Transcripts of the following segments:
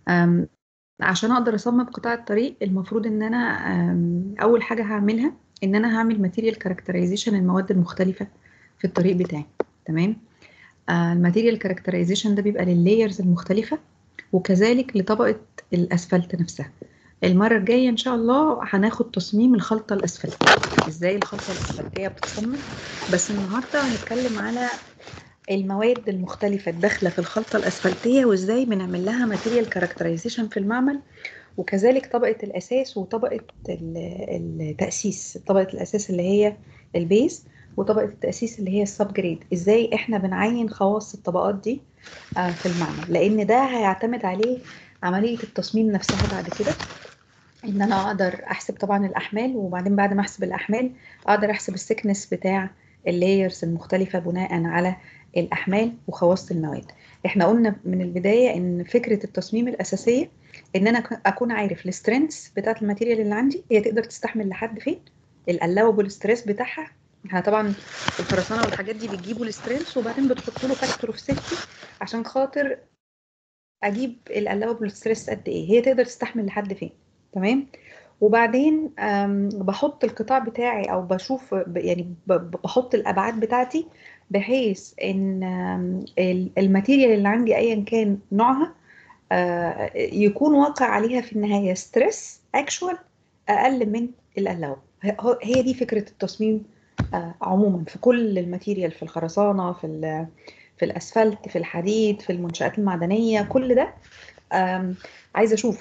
أم، عشان اقدر اصمم قطاع الطريق المفروض ان انا أم، اول حاجه هعملها ان انا هعمل ماتيريال كاركترايزيشن المواد المختلفه في الطريق بتاعي تمام الماتيريال كاركترايزيشن ده بيبقى لللايرز المختلفه وكذلك لطبقه الاسفلت نفسها المره الجايه ان شاء الله هناخد تصميم الخلطه الاسفلتيه ازاي الخلطه الاسفلتيه بتتصمم بس النهارده هنتكلم على المواد المختلفة الداخلة في الخلطة الأسفلتية وإزاي بنعمل لها ماتيريال كاركترايزيشن في المعمل وكذلك طبقة الأساس وطبقة ال- التأسيس طبقة الأساس اللي هي البيز وطبقة التأسيس اللي هي السب جريد إزاي إحنا بنعين خواص الطبقات دي آه، في المعمل لأن ده هيعتمد عليه عملية التصميم نفسها بعد كده ان انا اقدر احسب طبعا الاحمال وبعدين بعد ما احسب الاحمال اقدر احسب السكنس بتاع اللايرز المختلفة بناء على الأحمال وخواص المواد احنا قلنا من البداية ان فكرة التصميم الأساسية ان انا ك- اكون عارف السترينث بتاعت الماتيريال اللي عندي هي تقدر تستحمل لحد فين الالاوبل ستريس بتاعها احنا طبعا الخرسانة والحاجات دي بتجيبوا السترينث وبعدين بتحطوا له فاكتور اوف سيفتي عشان خاطر اجيب الالاوبل ستريس قد ايه هي تقدر تستحمل لحد فين تمام وبعدين أم، بحط القطاع بتاعي او بشوف ب- يعني ب- ب- بحط الابعاد بتاعتي بحيث ان أم، ال- الماتيريال اللي عندي ايا كان نوعها آه، يكون واقع عليها في النهايه ستريس اكشوال اقل من الالاو هي دي فكره التصميم آه، عموما في كل الماتيريال في الخرسانه في ال- في الاسفلت في الحديد في المنشآت المعدنيه كل ده آم، عايزه اشوف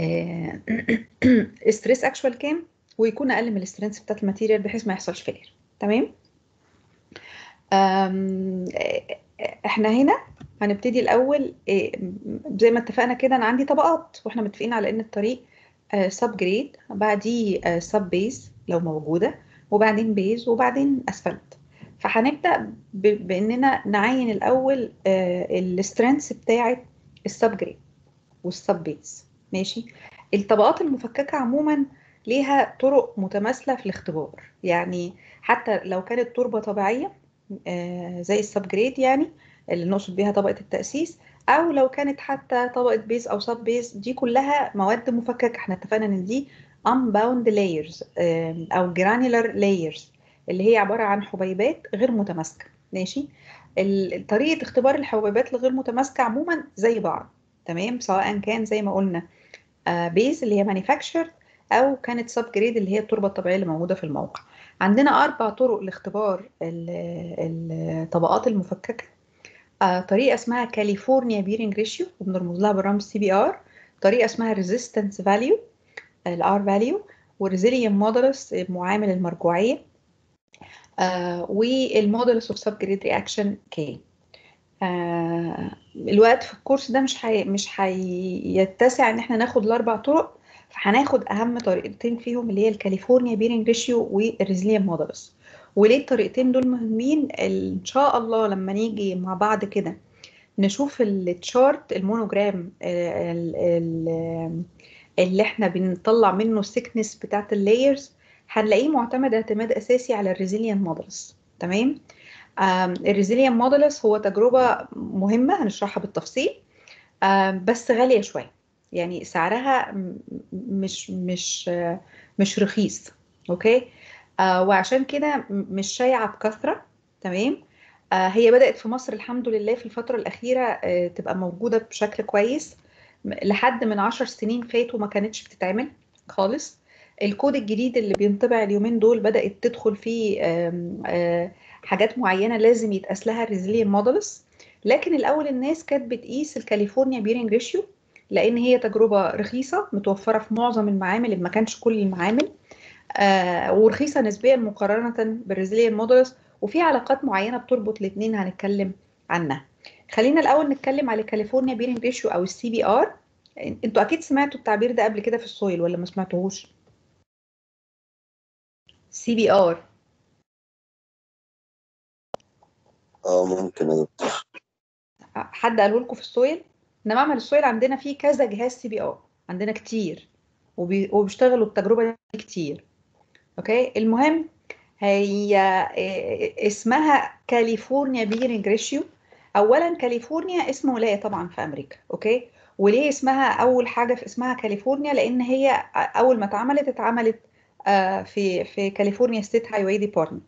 ستريس اكشوال كام ويكون اقل من السترينث بتاعت الماتيريال بحيث ما يحصلش فيلير تمام آم، احنا هنا هنبتدي الاول إيه، زي ما اتفقنا كده انا عندي طبقات واحنا متفقين على ان الطريق سب جريد بعديه سب بيز لو موجوده وبعدين بيز وبعدين اسفلت فهنبدا ب- باننا نعين الاول السترينث بتاعه السب جريد والسب بيز ماشي الطبقات المفككه عموما ليها طرق متماثله في الاختبار يعني حتى لو كانت تربه طبيعيه آه، زي السب جريد يعني اللي نقصد بيها طبقة التأسيس أو لو كانت حتى طبقة بيز أو سب بيز دي كلها مواد مفككة احنا اتفقنا إن دي unbound layers آم، أو granular layers اللي هي عبارة عن حبيبات غير متماسكة ماشي ال- طريقة اختبار الحبيبات الغير متماسكة عموما زي بعض تمام سواء كان زي ما قلنا بيز اللي هي manufactured أو كانت سب جريد اللي هي التربة الطبيعية اللي موجودة في الموقع عندنا أربع طرق لاختبار ال- الطبقات المفككة آه، طريقة اسمها كاليفورنيا بيرنج ريشيو وبنرمز لها بالرمز سي بي ار طريقة اسمها ريزيستنس فاليو الار فاليو وريزيليان مودلس معامل المرجوعية آه والمودلس اوف سب جريد رياكشن كي آه الوقت في الكورس ده مش حي... مش هيتسع ان احنا ناخد الاربع طرق فهناخد اهم طريقتين فيهم اللي هي الكاليفورنيا بيرنج ريشيو والريزيليان مودلس وليه الطريقتين دول مهمين ان شاء الله لما نيجي مع بعض كده نشوف التشارت المونوجرام آه، ال- ال- اللي احنا بنطلع منه السكنس بتاعت اللايرز هنلاقيه معتمد اعتماد اساسي على الريزيليان مودلز تمام الريزيليان مودلز هو تجربة مهمة هنشرحها بالتفصيل آم، بس غالية شوية يعني سعرها م- مش مش آه، مش رخيص اوكي آه وعشان كده م- مش شايعة بكثرة تمام آه هي بدأت في مصر الحمد لله في الفترة الأخيرة آه تبقى موجودة بشكل كويس م- لحد من عشر سنين فاتوا ما كانتش بتتعمل خالص الكود الجديد اللي بينطبع اليومين دول بدأت تدخل فيه آم، آه حاجات معينة لازم يتقاس لها الريزيليان مودلز لكن الأول الناس كانت بتقيس الكاليفورنيا بيرنج ريشيو لأن هي تجربة رخيصة متوفرة في معظم المعامل ما كانش كل المعامل آه ورخيصة نسبيا مقارنة بالريزيليان مودلز وفي علاقات معينة بتربط الاثنين هنتكلم عنها خلينا الأول نتكلم على كاليفورنيا بيرنج ريشيو أو السي بي ار انتوا أكيد سمعتوا التعبير ده قبل كده في السويل ولا ما سمعتوهوش سي بي ار اه ممكن يا دكتور حد قاله لكم في السويل احنا معمل السويل عندنا فيه كذا جهاز سي بي ار عندنا كتير وبي... وبيشتغلوا التجربة دي كتير اوكي المهم هي إيه- اسمها كاليفورنيا بيرنج ريشيو اولا كاليفورنيا اسم ولايه طبعا في امريكا اوكي وليه اسمها اول حاجه في اسمها كاليفورنيا لان هي اول ما اتعملت اتعملت آه، في في كاليفورنيا ستيت هاي واي ديبارتمنت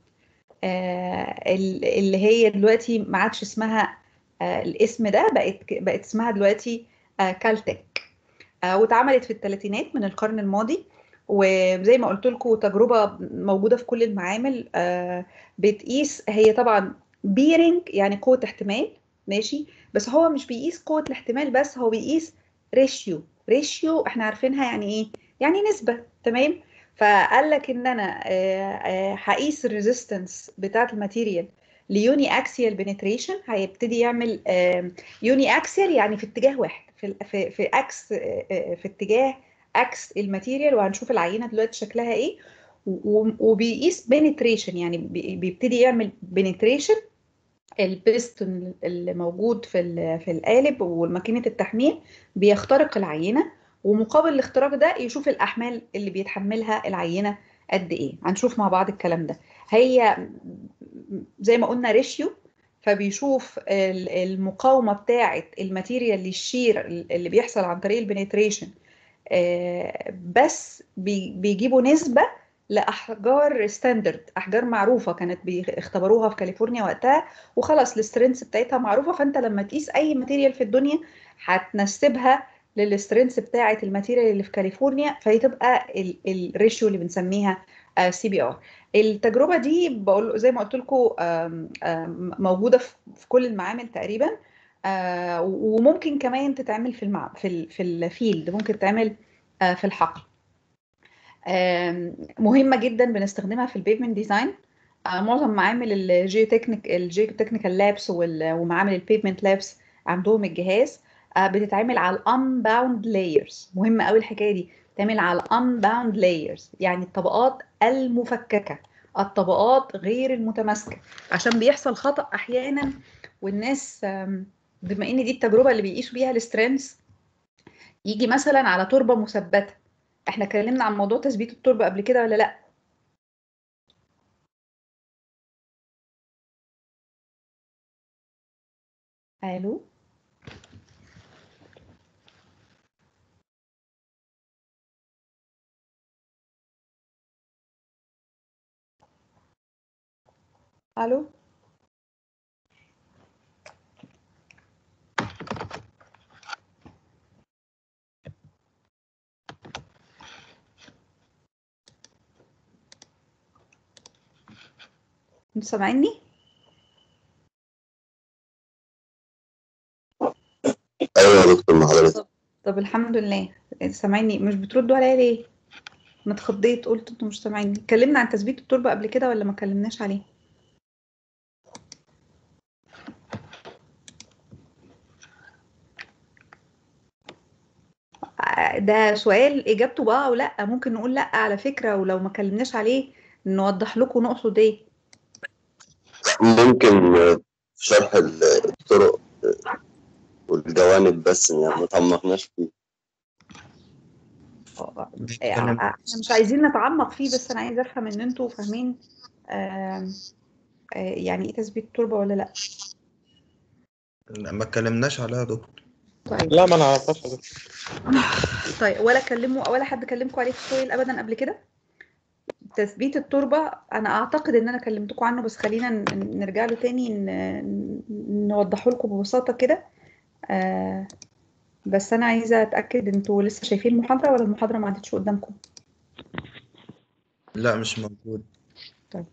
اللي هي دلوقتي ما عادش اسمها آه، الاسم ده بقت بقت اسمها دلوقتي آه، كالتك واتعملت في الثلاثينات من القرن الماضي وزي ما قلت لكم تجربه موجوده في كل المعامل بتقيس هي طبعا بيرنج يعني قوه احتمال ماشي بس هو مش بيقيس قوه الاحتمال بس هو بيقيس ريشيو ريشيو احنا عارفينها يعني ايه يعني نسبه تمام فقال لك ان انا هقيس الريزيستنس بتاعه الماتيريال ليوني اكسيال بنتريشن هيبتدي يعمل يوني اكسيال يعني في اتجاه واحد في في في اكس في اتجاه اكس الماتيريال وهنشوف العينه دلوقتي شكلها ايه وبيقيس بنتريشن يعني بيبتدي يعمل بنتريشن البيستون اللي موجود في في القالب وماكينه التحميل بيخترق العينه ومقابل الاختراق ده يشوف الاحمال اللي بيتحملها العينه قد ايه هنشوف مع بعض الكلام ده هي زي ما قلنا ريشيو فبيشوف المقاومه بتاعه الماتيريال للشير اللي بيحصل عن طريق البنتريشن بس بيجيبوا نسبه لاحجار ستاندرد احجار معروفه كانت بيختبروها في كاليفورنيا وقتها وخلاص السترينث بتاعتها معروفه فانت لما تقيس اي ماتيريال في الدنيا هتنسبها للسترينث بتاعه الماتيريال اللي في كاليفورنيا فهي تبقى الريشيو اللي بنسميها سي بي ار التجربه دي بقول زي ما قلت لكم موجوده في كل المعامل تقريبا وممكن كمان تتعمل في المع... في في الفيلد ممكن تتعمل في الحقل مهمه جدا بنستخدمها في البيفمنت ديزاين معظم معامل الجيو تكنيك الجيو تكنيكال لابس ومعامل البيفمنت لابس عندهم الجهاز بتتعمل على الانباوند لايرز مهمه قوي الحكايه دي بتتعمل على الانباوند لايرز يعني الطبقات المفككه الطبقات غير المتماسكه عشان بيحصل خطا احيانا والناس بما ان دي التجربه اللي بيقيسوا بيها السترينث يجي مثلا على تربه مثبته احنا اتكلمنا عن موضوع تثبيت التربه قبل كده ولا لا الو الو انتوا سامعيني ايوه يا دكتور مع حضرتك طب الحمد لله سامعيني مش بتردوا عليا ليه انا اتخضيت قلت انتوا مش سامعيني اتكلمنا عن تثبيت التربه قبل كده ولا ما اتكلمناش عليه ده سؤال اجابته بقى او لا ممكن نقول لا على فكره ولو ما اتكلمناش عليه نوضح لكم نقصد ايه ممكن في شرح الطرق والجوانب بس يعني ما تعمقناش فيه احنا مش عايزين نتعمق فيه بس انا عايزه افهم ان انتوا فاهمين آه يعني ايه تثبيت التربه ولا لا لا ما اتكلمناش عليها يا دكتور طيب لا ما نعرفهاش يا دكتور طيب ولا كلموا ولا حد كلمكم عليه في السويل ابدا قبل كده تثبيت التربه انا اعتقد ان انا كلمتكم عنه بس خلينا نرجع له تاني نوضحه لكم ببساطه كده آه بس انا عايزه اتاكد انتوا لسه شايفين المحاضره ولا المحاضره ما عدتش قدامكم لا مش موجود طيب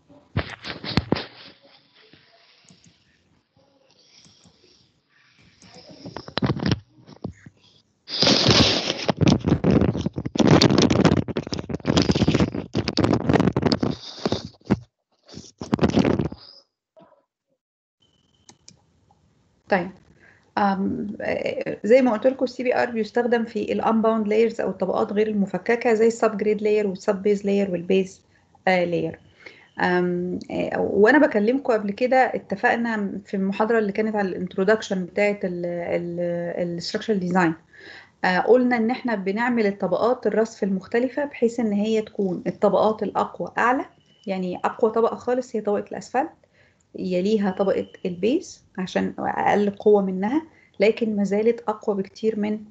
طيب زي ما قلت لكم السي بي ار بيستخدم في الانباوند لايرز او الطبقات غير المفككه زي السب جريد لاير والسب بيز لاير والبيز لاير وانا بكلمكم قبل كده اتفقنا في المحاضره اللي كانت على الانترودكشن بتاعه الاستراكشر ديزاين قلنا ان احنا بنعمل الطبقات الرصف المختلفه بحيث ان هي تكون الطبقات الاقوى اعلى يعني اقوى طبقه خالص هي طبقه الاسفلت يليها طبقة البيز عشان أقل قوة منها لكن ما زالت أقوى بكتير من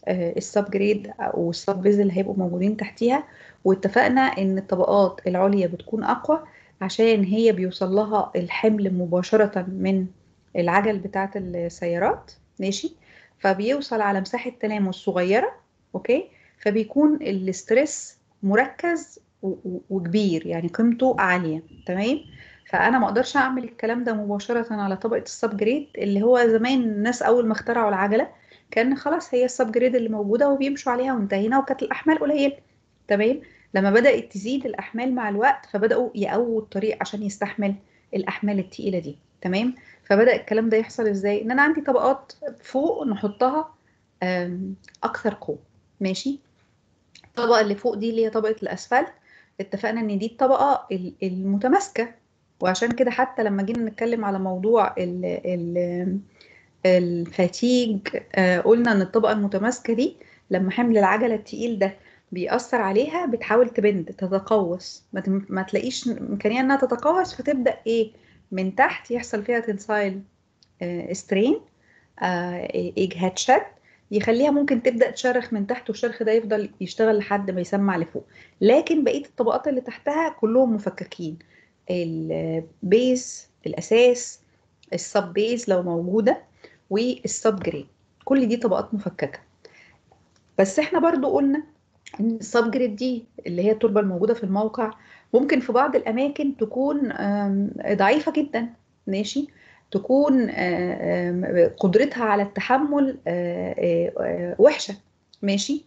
السب جريد والسب بيز اللي هيبقوا موجودين تحتيها واتفقنا ان الطبقات العليا بتكون اقوى عشان هي بيوصل لها الحمل مباشرة من العجل بتاعة السيارات ماشي فبيوصل على مساحة تلامس صغيرة اوكي فبيكون الاسترس مركز وكبير يعني قيمته عالية تمام فانا ما اقدرش اعمل الكلام ده مباشرة على طبقة السب جريد اللي هو زمان الناس اول ما اخترعوا العجلة كان خلاص هي السب جريد اللي موجودة وبيمشوا عليها وانتهينا وكانت الاحمال قليلة تمام لما بدأت تزيد الأحمال مع الوقت فبدأوا يقووا الطريق عشان يستحمل الأحمال التقيلة دي تمام فبدأ الكلام ده يحصل ازاي ان انا عندي طبقات فوق نحطها اكثر قوة ماشي الطبقة اللي فوق دي اللي هي طبقة الاسفلت اتفقنا ان دي الطبقة المتماسكة وعشان كده حتى لما جينا نتكلم على موضوع ال ال الفاتيج قلنا ان الطبقة المتماسكة دي لما حمل العجلة التقيل ده بيأثر عليها بتحاول تبند تتقوس ما تلاقيش إمكانية إنها تتقوس فتبدأ إيه من تحت يحصل فيها تنسايل سترين إجهاد شد يخليها ممكن تبدأ تشرخ من تحت والشرخ ده يفضل يشتغل لحد ما يسمع لفوق لكن بقية الطبقات اللي تحتها كلهم مفككين البيز الأساس السب بيز لو موجودة والسب جريد كل دي طبقات مفككة بس احنا برضو قلنا ان السب جريد دي اللي هي التربه الموجوده في الموقع ممكن في بعض الاماكن تكون ضعيفه جدا ماشي تكون قدرتها على التحمل وحشه عشان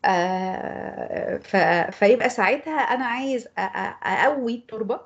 فيبقى ساعتها انا عايز اقوي التربه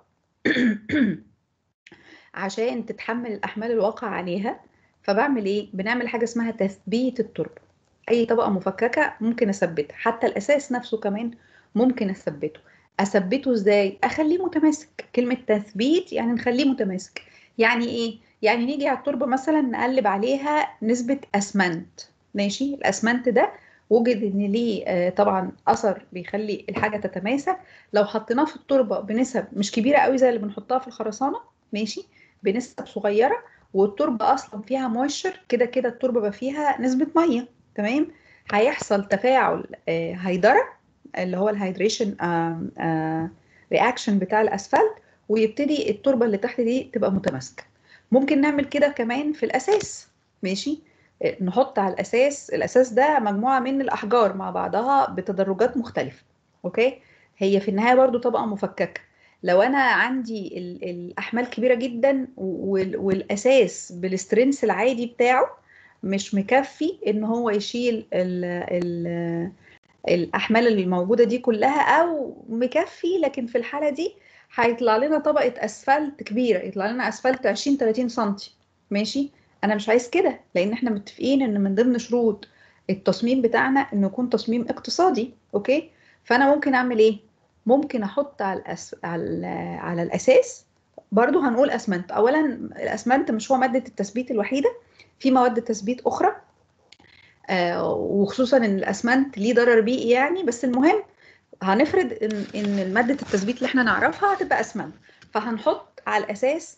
عشان تتحمل الاحمال الواقع عليها فبعمل ايه بنعمل حاجه اسمها تثبيت التربه اي طبقه مفككه ممكن اثبتها حتى الاساس نفسه كمان ممكن اثبته اثبته ازاي اخليه متماسك كلمه تثبيت يعني نخليه متماسك يعني ايه يعني نيجي على التربه مثلا نقلب عليها نسبه اسمنت ماشي الاسمنت ده وجد ان ليه آه طبعا اثر بيخلي الحاجه تتماسك لو حطيناه في التربه بنسب مش كبيره قوي زي اللي بنحطها في الخرسانه ماشي بنسب صغيره والتربه اصلا فيها مويشر كده كده التربه بقى فيها نسبه ميه تمام هيحصل تفاعل آه هيدرة اللي هو الهيدريشن رياكشن بتاع الاسفلت ويبتدي التربه اللي تحت دي تبقى متماسكه ممكن نعمل كده كمان في الاساس ماشي آه نحط على الاساس الاساس ده مجموعه من الاحجار مع بعضها بتدرجات مختلفه اوكي هي في النهايه برضو طبقه مفككه لو انا عندي الاحمال كبيره جدا والاساس بالسترنس العادي بتاعه مش مكفي ان هو يشيل ال ال الاحمال اللي موجوده دي كلها او مكفي لكن في الحاله دي هيطلع لنا طبقه اسفلت كبيره يطلع لنا اسفلت 20 30 سم ماشي انا مش عايز كده لان احنا متفقين ان من ضمن شروط التصميم بتاعنا انه يكون تصميم اقتصادي اوكي فانا ممكن اعمل ايه ممكن احط على الأس... على على الاساس برضو هنقول اسمنت اولا الاسمنت مش هو ماده التثبيت الوحيده في مواد تثبيت اخرى آه وخصوصا ان الاسمنت ليه ضرر بيئي يعني بس المهم هنفرض ان ان ماده التثبيت اللي احنا نعرفها هتبقى اسمنت فهنحط على الاساس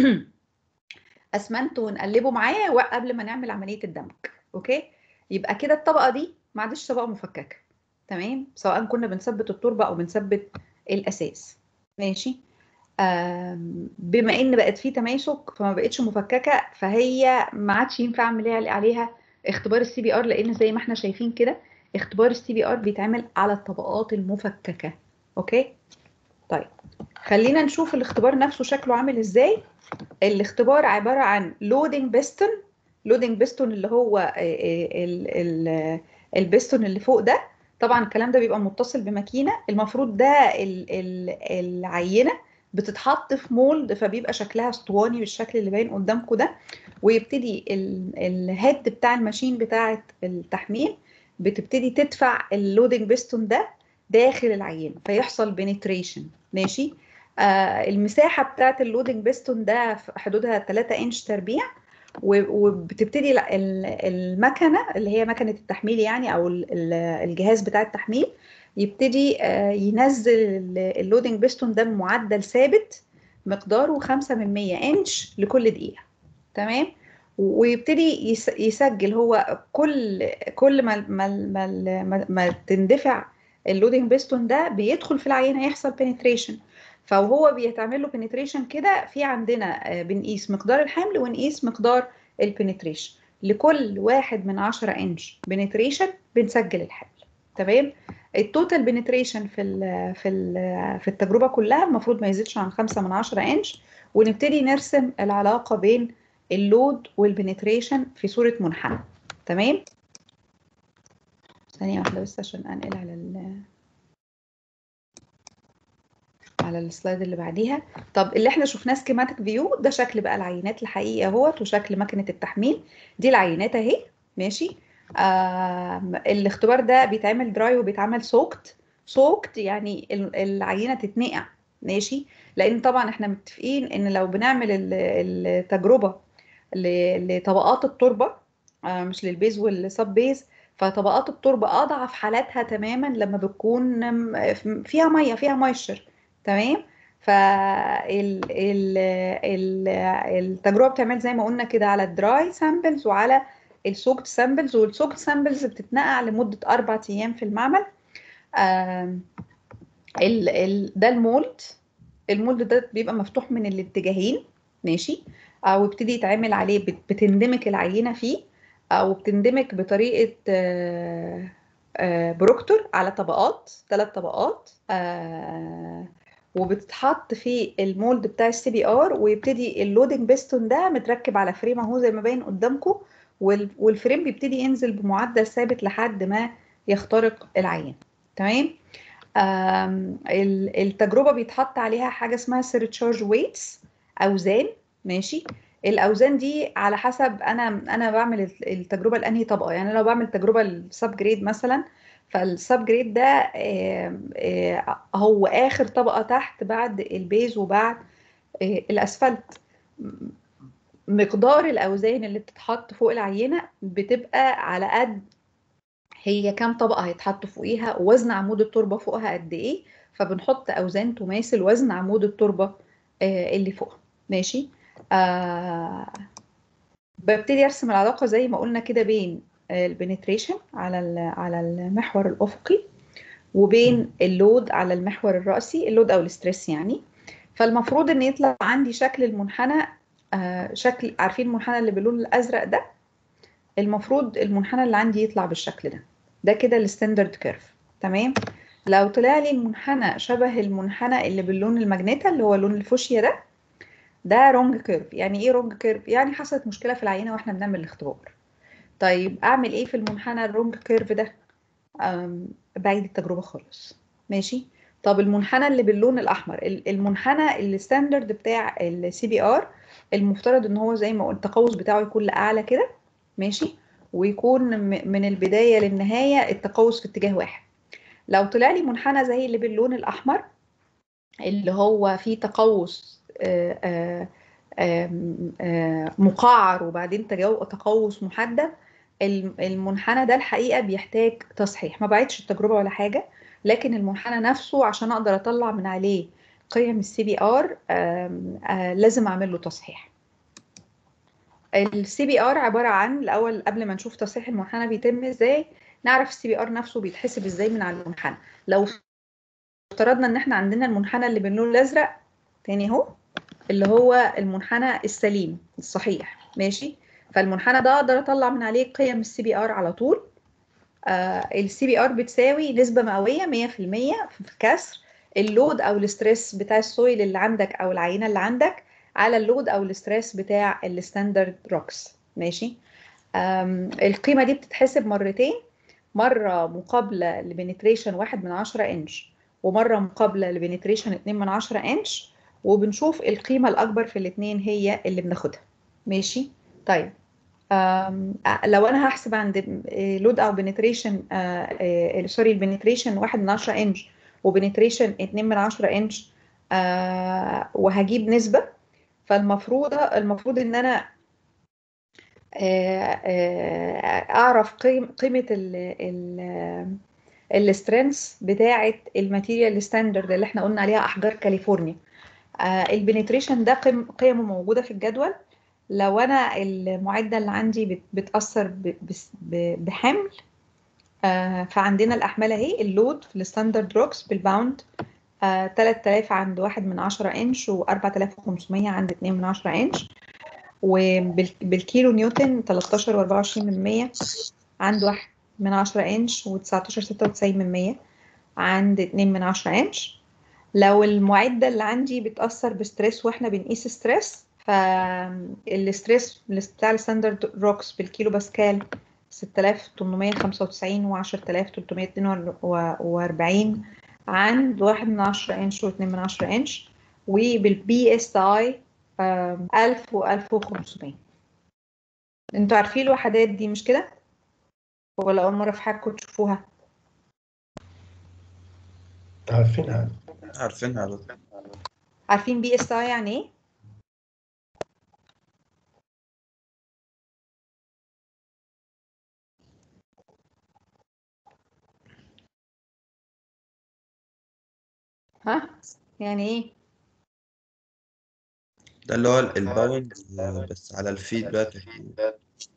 اسمنت ونقلبه معاه قبل ما نعمل عمليه الدمج اوكي يبقى كده الطبقه دي ما عادش طبقه مفككه تمام سواء كنا بنثبت التربه او بنثبت الاساس ماشي بما ان بقت في تماسك فما بقتش مفككه فهي ما عادش ينفع اعمل عليها اختبار السي بي ار لان زي ما احنا شايفين كده اختبار السي بي ار بيتعمل على الطبقات المفككه اوكي طيب خلينا نشوف الاختبار نفسه شكله عامل ازاي الاختبار عباره عن لودنج بيستون لودنج بيستون اللي هو البيستون اللي فوق ده طبعا الكلام ده بيبقى متصل بماكينه المفروض ده ال ال العينه بتتحط في مولد فبيبقى شكلها اسطواني بالشكل اللي باين قدامكم ده ويبتدي الهيد بتاع الماشين بتاعه التحميل بتبتدي تدفع اللودنج بيستون ده داخل العينه فيحصل بنتريشن ماشي آه المساحه بتاعه اللودنج بيستون ده في حدودها 3 انش تربيع وبتبتدي المكنه اللي هي مكنه التحميل يعني او الجهاز بتاع التحميل يبتدي ينزل اللودنج بيستون ده بمعدل ثابت مقداره 5 من 100 انش لكل دقيقه تمام ويبتدي يس- يسجل هو كل كل ما ما ما, ما, ما تندفع اللودنج بيستون ده بيدخل في العينه يحصل بنتريشن فهو بيتعمل له بنتريشن كده في عندنا آه، بنقيس مقدار الحمل ونقيس مقدار البنتريشن لكل واحد من 10 انش بنتريشن بنسجل الحمل تمام التوتال بنتريشن في ال في ال في التجربه كلها المفروض ما يزيدش عن 5 من 10 انش ونبتدي نرسم العلاقه بين اللود والبنتريشن في صوره منحنى تمام ثانيه واحده بس عشان انقل على ال على السلايد اللي بعديها طب اللي احنا شفناه سكيماتيك فيو ده شكل بقى العينات الحقيقي اهوت وشكل ماكينه التحميل دي العينات اهي ماشي آه الاختبار ده بيتعمل دراي وبيتعمل سوكت سوكت يعني ال- العينه تتنقع ماشي لان طبعا احنا متفقين ان لو بنعمل ال- التجربه ل- لطبقات التربه آه مش للبيز والسب بيز فطبقات التربه اضعف حالاتها تماما لما بتكون م- فيها ميه فيها مويستشر تمام فال ال ال التجربه بتعمل زي ما قلنا كده على الدراي سامبلز وعلى السوكت سامبلز والسوكت سامبلز بتتنقع لمده اربع ايام في المعمل آم، ال ال ده المولد المولد ده بيبقى مفتوح من الاتجاهين ماشي او يبتدي يتعمل عليه بت- بتندمج العينه فيه او بتندمج بطريقه آه، آه، بروكتور على طبقات ثلاث طبقات آه، وبتتحط في المولد بتاع السي بي ار ويبتدي اللودنج بيستون ده متركب على فريم اهو زي ما باين قدامكم وال- والفريم بيبتدي ينزل بمعدل ثابت لحد ما يخترق العين تمام آم، ال- التجربه بيتحط عليها حاجه اسمها سيرتشارج ويتس اوزان ماشي الاوزان دي على حسب انا انا بعمل الت- التجربه لانهي طبقه يعني لو بعمل تجربه السب جريد مثلا فالسب جريد ده آه، آه، هو اخر طبقه تحت بعد البيز وبعد آه، الاسفلت م- مقدار الاوزان اللي بتتحط فوق العينه بتبقى على قد هي كام طبقه هيتحط فوقيها ووزن عمود التربه فوقها قد ايه فبنحط اوزان تماثل وزن عمود التربه آه، اللي فوقها ماشي آه ببتدي ارسم العلاقه زي ما قلنا كده بين البنتريشن على ال- على المحور الافقي وبين اللود على المحور الرأسي اللود او الستريس يعني فالمفروض ان يطلع عندي شكل المنحنى آه شكل عارفين المنحنى اللي باللون الازرق ده المفروض المنحنى اللي عندي يطلع بالشكل ده ده كده الستاندرد كيرف تمام لو طلع لي المنحنى شبه المنحنى اللي باللون الماجنيتا اللي هو لون الفوشيا ده ده رونج كيرف يعني ايه رونج كيرف يعني حصلت مشكله في العينه واحنا بنعمل الاختبار طيب اعمل ايه في المنحنى الرونج كيرف ده أم، بعيد التجربه خالص ماشي طب المنحنى اللي باللون الاحمر ال- المنحنى الستاندرد بتاع السي بي ار المفترض ان هو زي ما قلت التقوس بتاعه يكون لاعلى كده ماشي ويكون م- من البدايه للنهايه التقوس في اتجاه واحد لو طلع لي منحنى زي اللي باللون الاحمر اللي هو فيه تقوس آه، آه، آم، آه، مقعر وبعدين تجو- تقوس محدد الم- المنحنى ده الحقيقة بيحتاج تصحيح ما بعدش التجربة ولا حاجة لكن المنحنى نفسه عشان أقدر أطلع من عليه قيم السي بي ار لازم أعمل له تصحيح السي بي ار عبارة عن الأول قبل ما نشوف تصحيح المنحنى بيتم إزاي نعرف السي بي ار نفسه بيتحسب إزاي من على المنحنى لو افترضنا إن إحنا عندنا المنحنى اللي باللون الأزرق تاني اهو اللي هو المنحنى السليم الصحيح ماشي فالمنحنى ده اقدر اطلع من عليه قيم السي بي ار على طول السي بي ار بتساوي نسبه مئويه 100% في كسر اللود او الاستريس بتاع السويل اللي عندك او العينه اللي عندك على اللود او الاستريس بتاع الستاندرد روكس ماشي أم، القيمه دي بتتحسب مرتين مره مقابله لبنتريشن 1 من 10 انش ومره مقابله لبنتريشن 2 من 10 انش وبنشوف القيمة الأكبر في الاتنين هي اللي بناخدها ماشي طيب أم، أ- لو أنا هحسب عند لود أو بنتريشن سوري البنتريشن واحد من عشرة إنش وبنتريشن اتنين من عشرة إنش آه، وهجيب نسبة فالمفروض المفروض إن أنا آه، آه، أعرف قيم قيمة ال ال السترينث بتاعة الماتيريال ستاندرد اللي احنا قلنا عليها أحجار كاليفورنيا آه، البنتريشن ده قيم قيمه موجودة في الجدول لو انا المعده اللي عندي بت- بتاثر ب- بس- ب- بحمل آه، فعندنا الاحمال اهي اللود في الستاندرد روكس بالباوند آه، 3000 عند 1 من 10 انش و4500 عند 2 من 10 انش وبالكيلو نيوتن 13 و24 من 100 عند 1 من 10 انش و19 96 من 100 عند 2 من 10 انش لو المعدة اللي عندي بتأثر بستريس واحنا بنقيس ستريس فالستريس بتاع الستاندرد روكس بالكيلو باسكال 6895 و 10342 عند 1 من 10 انش و 2 من 10 انش وبالبي اس اي 1000 و 1500 انتوا عارفين الوحدات دي مش كده؟ ولا أول مرة في حياتكم تشوفوها؟ عارفينها عارفينها يا دكتور عارفين بي اس اي يعني ايه؟ ها؟ يعني ايه؟ ده اللي هو الباوند آه، بس على الفيد بقى تقريبا.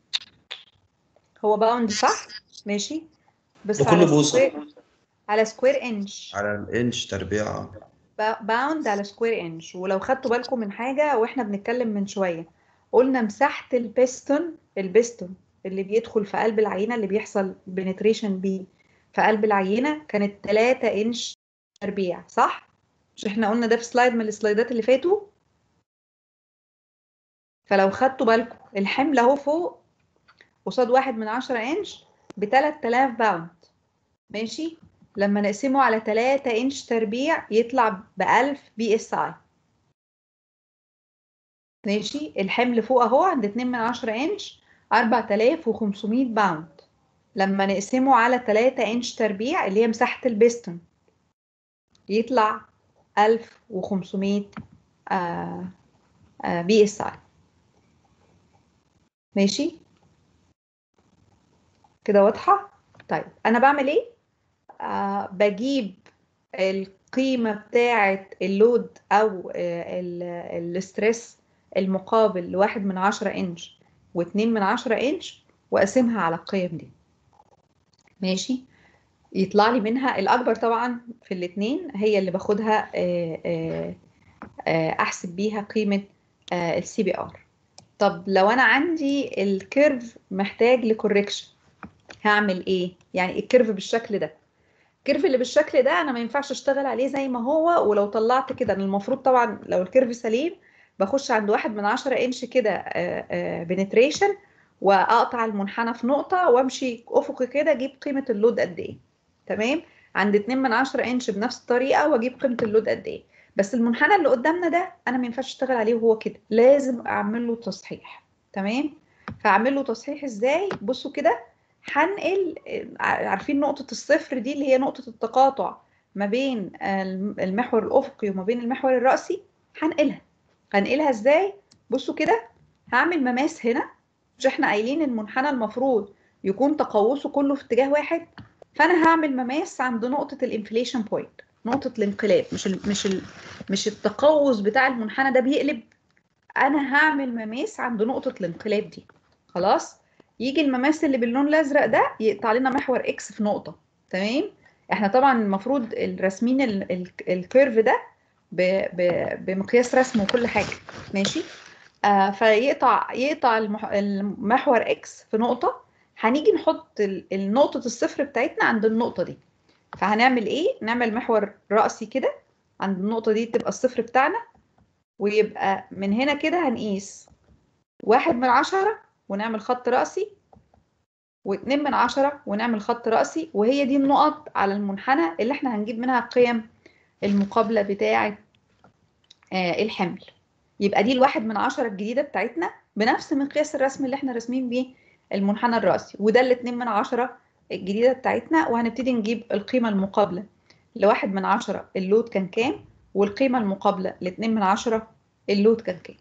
هو باوند صح؟ ماشي بس ده كله على بوصة. سكوير على سكوير انش على الانش تربيع با- باوند على سكوير انش ولو خدتوا بالكم من حاجة واحنا بنتكلم من شوية قلنا مساحة البيستون البيستون اللي بيدخل في قلب العينة اللي بيحصل بنتريشن بيه في قلب العينة كانت 3 انش تربيع صح؟ مش احنا قلنا ده في سلايد من السلايدات اللي فاتوا فلو خدتوا بالكم الحمل اهو فوق قصاد واحد من عشرة انش ب 3000 باوند ماشي لما نقسمه على 3 انش تربيع يطلع ب 1000 بي اس اي ماشي الحمل فوق اهو عند 2 من 10 انش 4500 باوند لما نقسمه على 3 انش تربيع اللي هي مساحة البستون يطلع 1500 آه آه بي اس اي ماشي كده واضحة طيب انا بعمل ايه آه بجيب القيمة بتاعة اللود او آه ال- الستريس المقابل لواحد من عشرة انش واتنين من عشرة انش واقسمها على القيم دي ماشي يطلع لي منها الاكبر طبعا في الاتنين هي اللي باخدها آه، آه، آه، احسب بيها قيمة السي بي ار طب لو انا عندي الكيرف محتاج لكوركشن هعمل ايه يعني الكيرف بالشكل ده الكيرف اللي بالشكل ده انا ما ينفعش اشتغل عليه زي ما هو ولو طلعت كده أنا المفروض طبعا لو الكيرف سليم بخش عند واحد من عشرة انش كده بنتريشن واقطع المنحنى في نقطة وامشي افقي كده اجيب قيمة اللود قد ايه تمام عند 2 من 10 انش بنفس الطريقة واجيب قيمة اللود قد ايه بس المنحنى اللي قدامنا ده انا ما ينفعش اشتغل عليه وهو كده لازم اعمل له تصحيح تمام فاعمل له تصحيح ازاي بصوا كده هنقل عارفين نقطة الصفر دي اللي هي نقطة التقاطع ما بين المحور الأفقي وما بين المحور الرأسي هنقلها هنقلها ازاي بصوا كده هعمل مماس هنا مش احنا قايلين المنحنى المفروض يكون تقوسه كله في اتجاه واحد فانا هعمل مماس عند نقطة الانفليشن بوينت نقطة الانقلاب مش ال مش ال مش التقوس بتاع المنحنى ده بيقلب انا هعمل مماس عند نقطة الانقلاب دي خلاص يجي المماس اللي باللون الازرق ده يقطع لنا محور اكس في نقطة تمام احنا طبعا المفروض الرسمين الكيرف ده ب ب بمقياس رسم وكل حاجة ماشي آه فيقطع يقطع المحور اكس في نقطة هنيجي نحط النقطة الصفر بتاعتنا عند النقطة دي فهنعمل ايه نعمل محور رأسي كده عند النقطة دي تبقى الصفر بتاعنا ويبقى من هنا كده هنقيس واحد من عشرة ونعمل خط رأسي واتنين من عشرة ونعمل خط رأسي وهي دي النقط على المنحنى اللي احنا هنجيب منها القيم المقابلة بتاعة آه الحمل يبقى دي الواحد من عشرة الجديدة بتاعتنا بنفس مقياس الرسم اللي احنا راسمين بيه المنحنى الرأسي وده الاتنين من عشرة الجديدة بتاعتنا وهنبتدي نجيب القيمة المقابلة لواحد من عشرة اللود كان كام والقيمة المقابلة لاتنين من عشرة اللود كان كام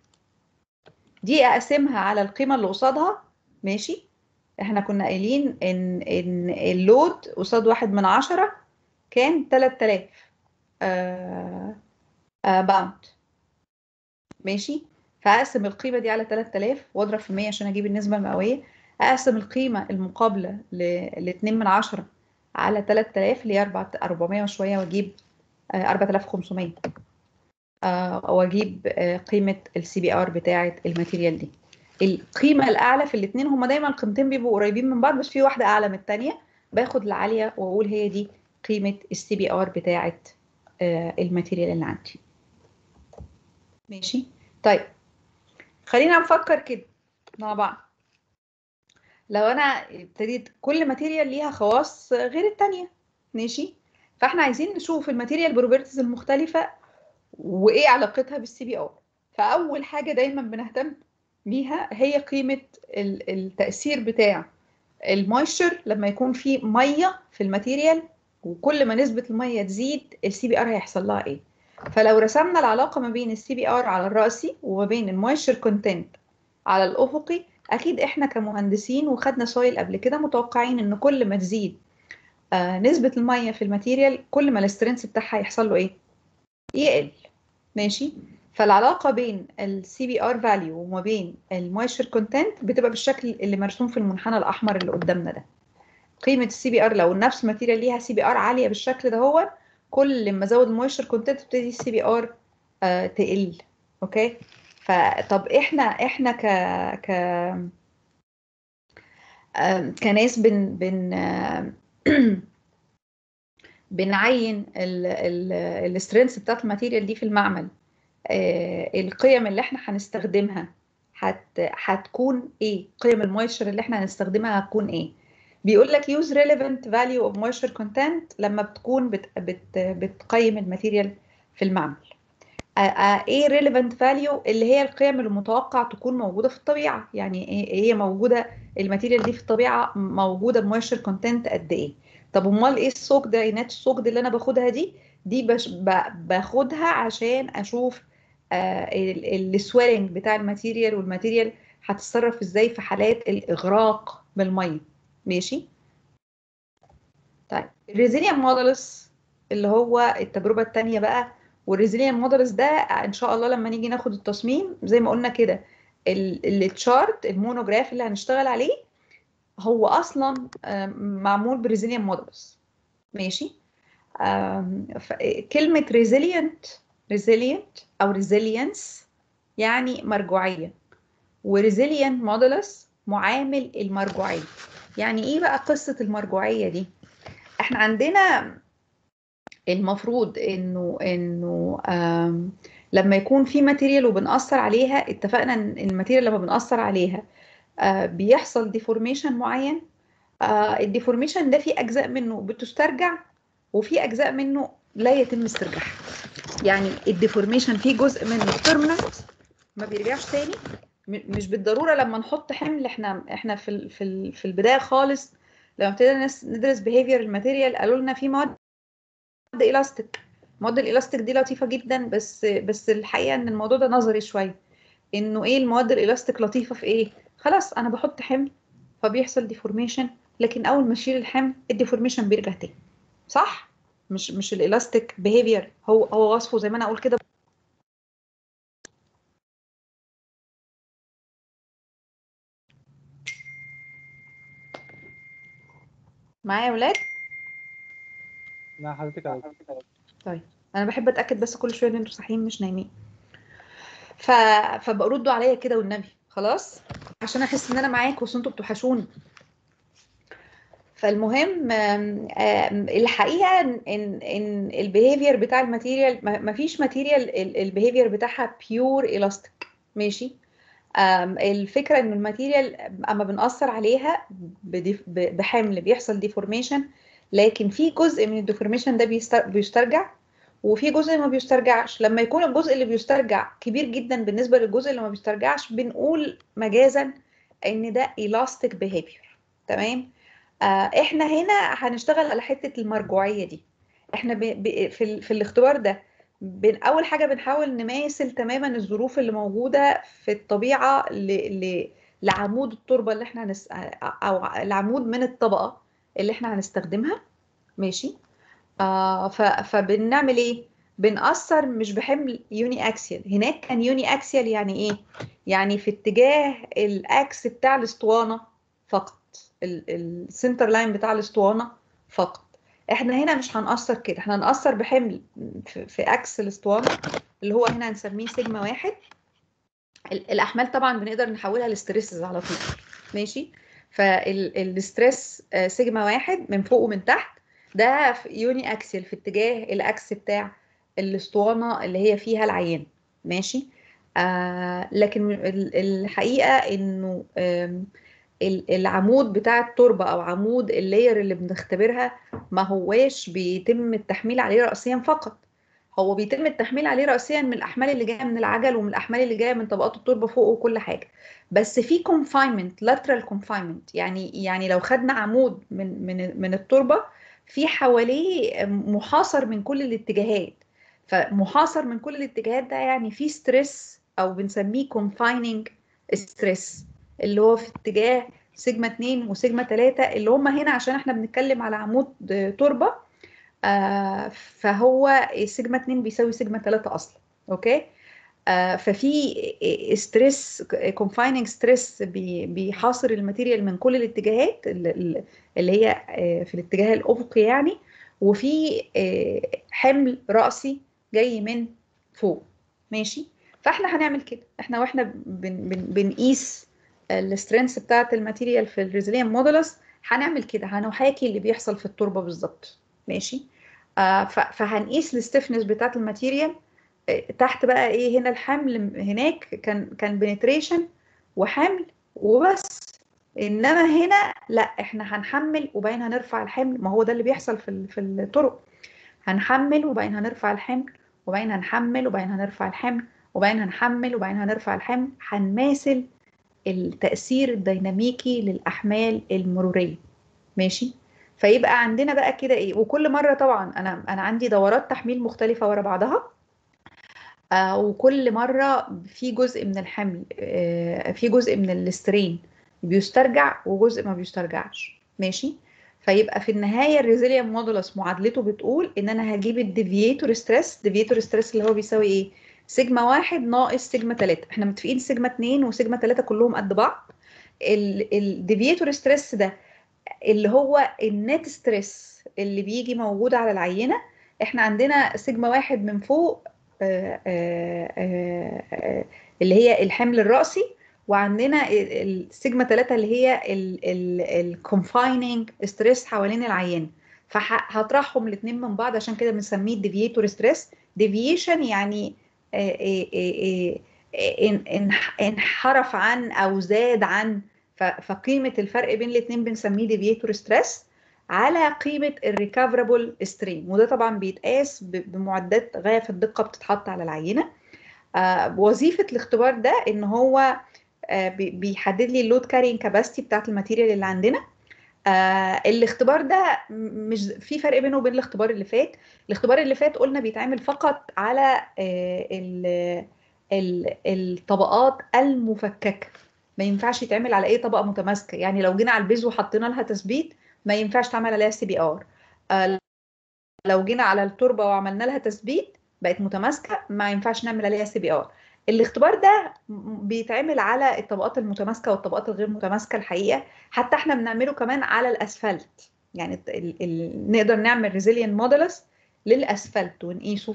دي اقسمها على القيمة اللي قصادها ماشي احنا كنا قايلين ان ان اللود قصاد واحد من عشرة كان 3000 آه آه باوند ماشي فاقسم القيمه دي على 3000 واضرب في 100 عشان اجيب النسبه المئويه اقسم القيمه المقابله ل 2 من 10 على 3000 اللي هي 400 وشويه واجيب آه، 4500 آه، واجيب آه، قيمه السي بي ار بتاعه الماتيريال دي القيمه الاعلى في الاثنين هما دايما القيمتين بيبقوا قريبين من بعض بس في واحده اعلى من الثانيه باخد العاليه واقول هي دي قيمه السي بي ار بتاعه آه، الماتيريال اللي عندي ماشي طيب خلينا نفكر كده مع بعض لو انا ابتديت كل ماتيريال ليها خواص غير التانية ماشي فاحنا عايزين نشوف الماتيريال بروبرتيز المختلفة وايه علاقتها بالسي بي ار فاول حاجة دايما بنهتم بيها هي قيمة ال- التأثير بتاع المويستشر لما يكون في مية في الماتيريال وكل ما نسبة المية تزيد السي بي ار هيحصل لها ايه فلو رسمنا العلاقة ما بين السي بي ار على الرأسي وما بين المويستشر كونتنت على الأفقي أكيد إحنا كمهندسين وخدنا سويل قبل كده متوقعين إن كل ما تزيد آه نسبة المية في الماتيريال كل ما الاسترنس بتاعها يحصل له إيه؟ يقل ماشي فالعلاقة بين السي بي ار فاليو وما بين المويستشر كونتنت بتبقى بالشكل اللي مرسوم في المنحنى الأحمر اللي قدامنا ده قيمة السي بي ار لو نفس ماتيريال ليها سي بي ار عالية بالشكل ده هو كل ما ازود المويستشر كونتنت تبتدي السي بي ار تقل اوكي فطب احنا احنا ك ك آم، كناس بن بن آم، بنعين السترينث بتاعت الماتيريال دي في المعمل آه، القيم اللي احنا هنستخدمها هت هتكون ايه قيم المويستشر اللي احنا هنستخدمها هتكون ايه بيقول لك use relevant value of moisture content لما بتكون بت بت بتقيم الماتيريال في المعمل آه، آه، ايه relevant value اللي هي القيم المتوقع تكون موجوده في الطبيعه يعني ايه هي موجوده الماتيريال دي في الطبيعه موجوده بمويستشر كونتنت قد ايه طب امال ايه السوق ده عينات السوق دي اللي انا باخدها دي دي بش ب- باخدها عشان اشوف السويلنج بتاع الماتيريال والماتيريال هتتصرف ازاي في حالات الاغراق بالميه ماشي طيب الريزيليان مودلز اللي هو التجربه الثانيه بقى والريزيليان مودلز ده ان شاء الله لما نيجي ناخد التصميم زي ما قلنا كده التشارت المونوجراف اللي هنشتغل عليه هو اصلا آم، معمول بريزيليان مودلز ماشي آم، ف- كلمه ريزيلينت ريزيلينت او ريزيلينس يعني مرجوعيه وريزيليان مودلس معامل المرجوعيه يعني ايه بقى قصه المرجوعيه دي احنا عندنا المفروض انه انه آم، لما يكون في ماتيريال وبنأثر عليها اتفقنا ان الماتيريال لما بنأثر عليها آه، بيحصل ديفورميشن معين الديفورميشن ده في اجزاء منه بتسترجع وفي اجزاء منه لا يتم استرجاعها يعني الديفورميشن في جزء منه بيرمننت ما بيرجعش تاني م- مش بالضروره لما نحط حمل احنا احنا في ال- في ال- في البدايه خالص لما ابتدينا نس- ندرس behavior الماتيريال قالوا لنا في مواد الاستيك المواد الالاستيك دي لطيفه جدا بس بس الحقيقه ان الموضوع ده نظري شويه انه ايه المواد الالاستيك لطيفه في ايه خلاص انا بحط حمل فبيحصل ديفورميشن لكن اول ما اشيل الحمل الديفورميشن بيرجع تاني صح مش مش الالاستيك بيهيفير هو هو وصفه زي ما انا اقول كده معايا يا ولاد لا حضرتك على طيب انا بحب اتاكد بس كل شويه ان انتوا صاحيين مش نايمين ف... فبردوا عليا كده والنبي خلاص عشان احس ان انا معاكم بس انتوا بتوحشوني فالمهم آم، آم، الحقيقه ان ان إن البيهيفير بتاع الماتيريال ما ما فيش ماتيريال البيهيفير بتاعها بيور الاستيك ماشي آم، الفكره ان الماتيريال اما بنأثر عليها بديف- ب- بحمل بيحصل ديفورميشن لكن في جزء من الديفورميشن ده بيستر- بيسترجع وفي جزء ما بيسترجعش لما يكون الجزء اللي بيسترجع كبير جدا بالنسبه للجزء اللي ما بيسترجعش بنقول مجازا ان ده elastic behavior تمام آه احنا هنا هنشتغل على حته المرجوعيه دي احنا ب... ب... في ال... في الاختبار ده بن... اول حاجه بنحاول نماثل تماما الظروف اللي موجوده في الطبيعه ل... ل... لعمود التربه اللي احنا هنس... او العمود من الطبقه اللي احنا هنستخدمها ماشي آه ف... فبنعمل ايه بنأثر مش بحمل يوني اكسيال هناك كان يوني اكسيال يعني ايه يعني في اتجاه الاكس بتاع الاسطوانه فقط السنتر لاين بتاع الاسطوانه فقط احنا هنا مش هنأثر كده احنا هنأثر بحمل في, في اكس الاسطوانه اللي هو هنا هنسميه سيجما واحد ال- الاحمال طبعا بنقدر نحولها لستريسز على طول ماشي فالستريس سيجما واحد من فوق ومن تحت ده في يوني اكسل في اتجاه الاكس بتاع الاسطوانه اللي هي فيها العيان ماشي آه لكن ال- الحقيقه انه آم، ال- العمود بتاع التربه او عمود اللاير اللي بنختبرها ما هواش بيتم التحميل عليه رأسيا فقط هو بيتم التحميل عليه رأسيا من الأحمال اللي جاية من العجل ومن الأحمال اللي جاية من طبقات التربة فوق وكل حاجة بس في confinement lateral confinement يعني يعني لو خدنا عمود من من من التربة في حواليه محاصر من كل الاتجاهات فمحاصر من كل الاتجاهات ده يعني في ستريس أو بنسميه confining stress اللي هو في اتجاه سيجما 2 وسيجما 3 اللي هم هنا عشان احنا بنتكلم على عمود تربة آه فهو سيجما 2 بيساوي سيجما 3 اصلا اوكي آه ففي ستريس كونفايننج ستريس بيحاصر الماتيريال من كل الاتجاهات اللي اللي هي آه في الاتجاه الافقي يعني وفي آه حمل رأسي جاي من فوق ماشي فاحنا هنعمل كده احنا واحنا بن بن بنقيس السترينث بتاعه الماتيريال في الريزيليان مودولس هنعمل كده هنحاكي اللي بيحصل في التربه بالظبط ماشي آه ف- فهنقيس الستيفنس بتاعه الماتيريال آه، تحت بقى ايه هنا الحمل هناك كان كان بنتريشن وحمل وبس انما هنا لا احنا هنحمل وبعدين هنرفع الحمل ما هو ده اللي بيحصل في ال- في الطرق هنحمل وبعدين هنرفع الحمل وبعدين هنحمل وبعدين هنرفع الحمل وبعدين هنحمل وبعدين هنرفع الحمل هنماثل التأثير الديناميكي للأحمال المرورية ماشي فيبقى عندنا بقى كده ايه وكل مرة طبعا انا انا عندي دورات تحميل مختلفة ورا بعضها آه وكل مرة في جزء من الحمل آه في جزء من الاسترين بيسترجع وجزء ما بيسترجعش ماشي فيبقى في النهاية الريزيليان مودولس معادلته بتقول ان انا هجيب الديفييتور ستريس ديفييتور ستريس اللي هو بيساوي ايه سيجما واحد ناقص سيجما تلاتة احنا متفقين سيجما اتنين وسيجما تلاتة كلهم قد بعض الديفييتور ستريس ده اللي هو النت ستريس اللي بيجي موجود على العينة احنا عندنا سيجما واحد من فوق آه، آه، آه، آه، اللي هي الحمل الرأسي وعندنا ال- السيجما 3 اللي هي الكونفايننج ستريس حوالين العيان فهطرحهم الاثنين من بعض عشان كده بنسميه ديفييتور ستريس ديفيشن يعني آه، آه، آه، آه، ان- انح- انحرف عن او زاد عن ف- فقيمه الفرق بين الاثنين بنسميه ديفييتور ستريس على قيمه الريكفربل سترين وده طبعا بيتقاس ب- بمعدات غايه في الدقه بتتحط على العينه آه، وظيفه الاختبار ده ان هو آه، بي- بيحدد لي اللود كارينج كاباسيتي بتاعت الماتيريال اللي عندنا آه الاختبار ده م- مش في فرق بينه وبين الاختبار اللي فات الاختبار اللي فات قلنا بيتعمل فقط على آه ال ال الطبقات المفككه ما ينفعش يتعمل على اي طبقه متماسكه يعني لو جينا على البيز وحطينا لها تثبيت ما ينفعش تعمل عليها سي بي ار آه لو جينا على التربه وعملنا لها تثبيت بقت متماسكه ما ينفعش نعمل عليها سي بي ار الاختبار ده م- بيتعمل على الطبقات المتماسكه والطبقات الغير متماسكه الحقيقه حتى احنا بنعمله كمان على الاسفلت يعني الت- ال ال نقدر نعمل ريزيليان مودلس للاسفلت ونقيسه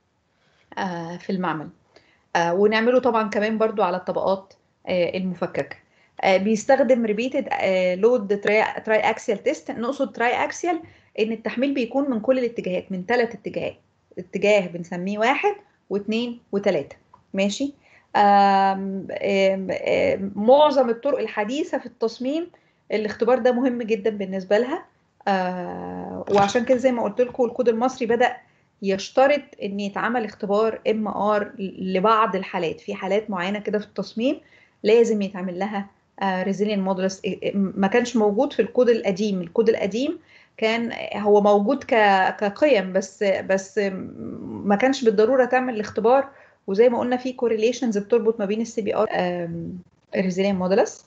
آه في المعمل آه ونعمله طبعا كمان برضو على الطبقات آه المفككه آه بيستخدم ريبيتد لود تراي اكسيال تيست نقصد تراي اكسيال ان التحميل بيكون من كل الاتجاهات من ثلاث اتجاهات اتجاه بنسميه واحد واثنين وثلاثه ماشي آم آم آم معظم الطرق الحديثه في التصميم الاختبار ده مهم جدا بالنسبه لها آه وعشان كده زي ما قلت لكم الكود المصري بدأ يشترط ان يتعمل اختبار ام ار لبعض الحالات في حالات معينه كده في التصميم لازم يتعمل لها ريزيليان مودولس ما كانش موجود في الكود القديم الكود القديم كان هو موجود ك- كقيم بس بس ما كانش بالضروره تعمل الاختبار وزي ما قلنا في كورليشنز بتربط ما بين السي بي ار ريزيليان مودولس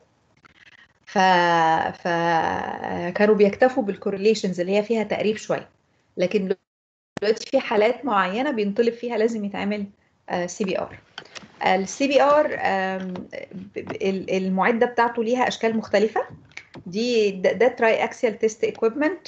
ف فكانوا بيكتفوا بالكورليشنز اللي هي فيها تقريب شويه لكن دلوقتي في حالات معينه بينطلب فيها لازم يتعمل سي بي ار السي بي ار المعده بتاعته ليها اشكال مختلفه دي ده, ده تراي اكسيال تيست ايكويبمنت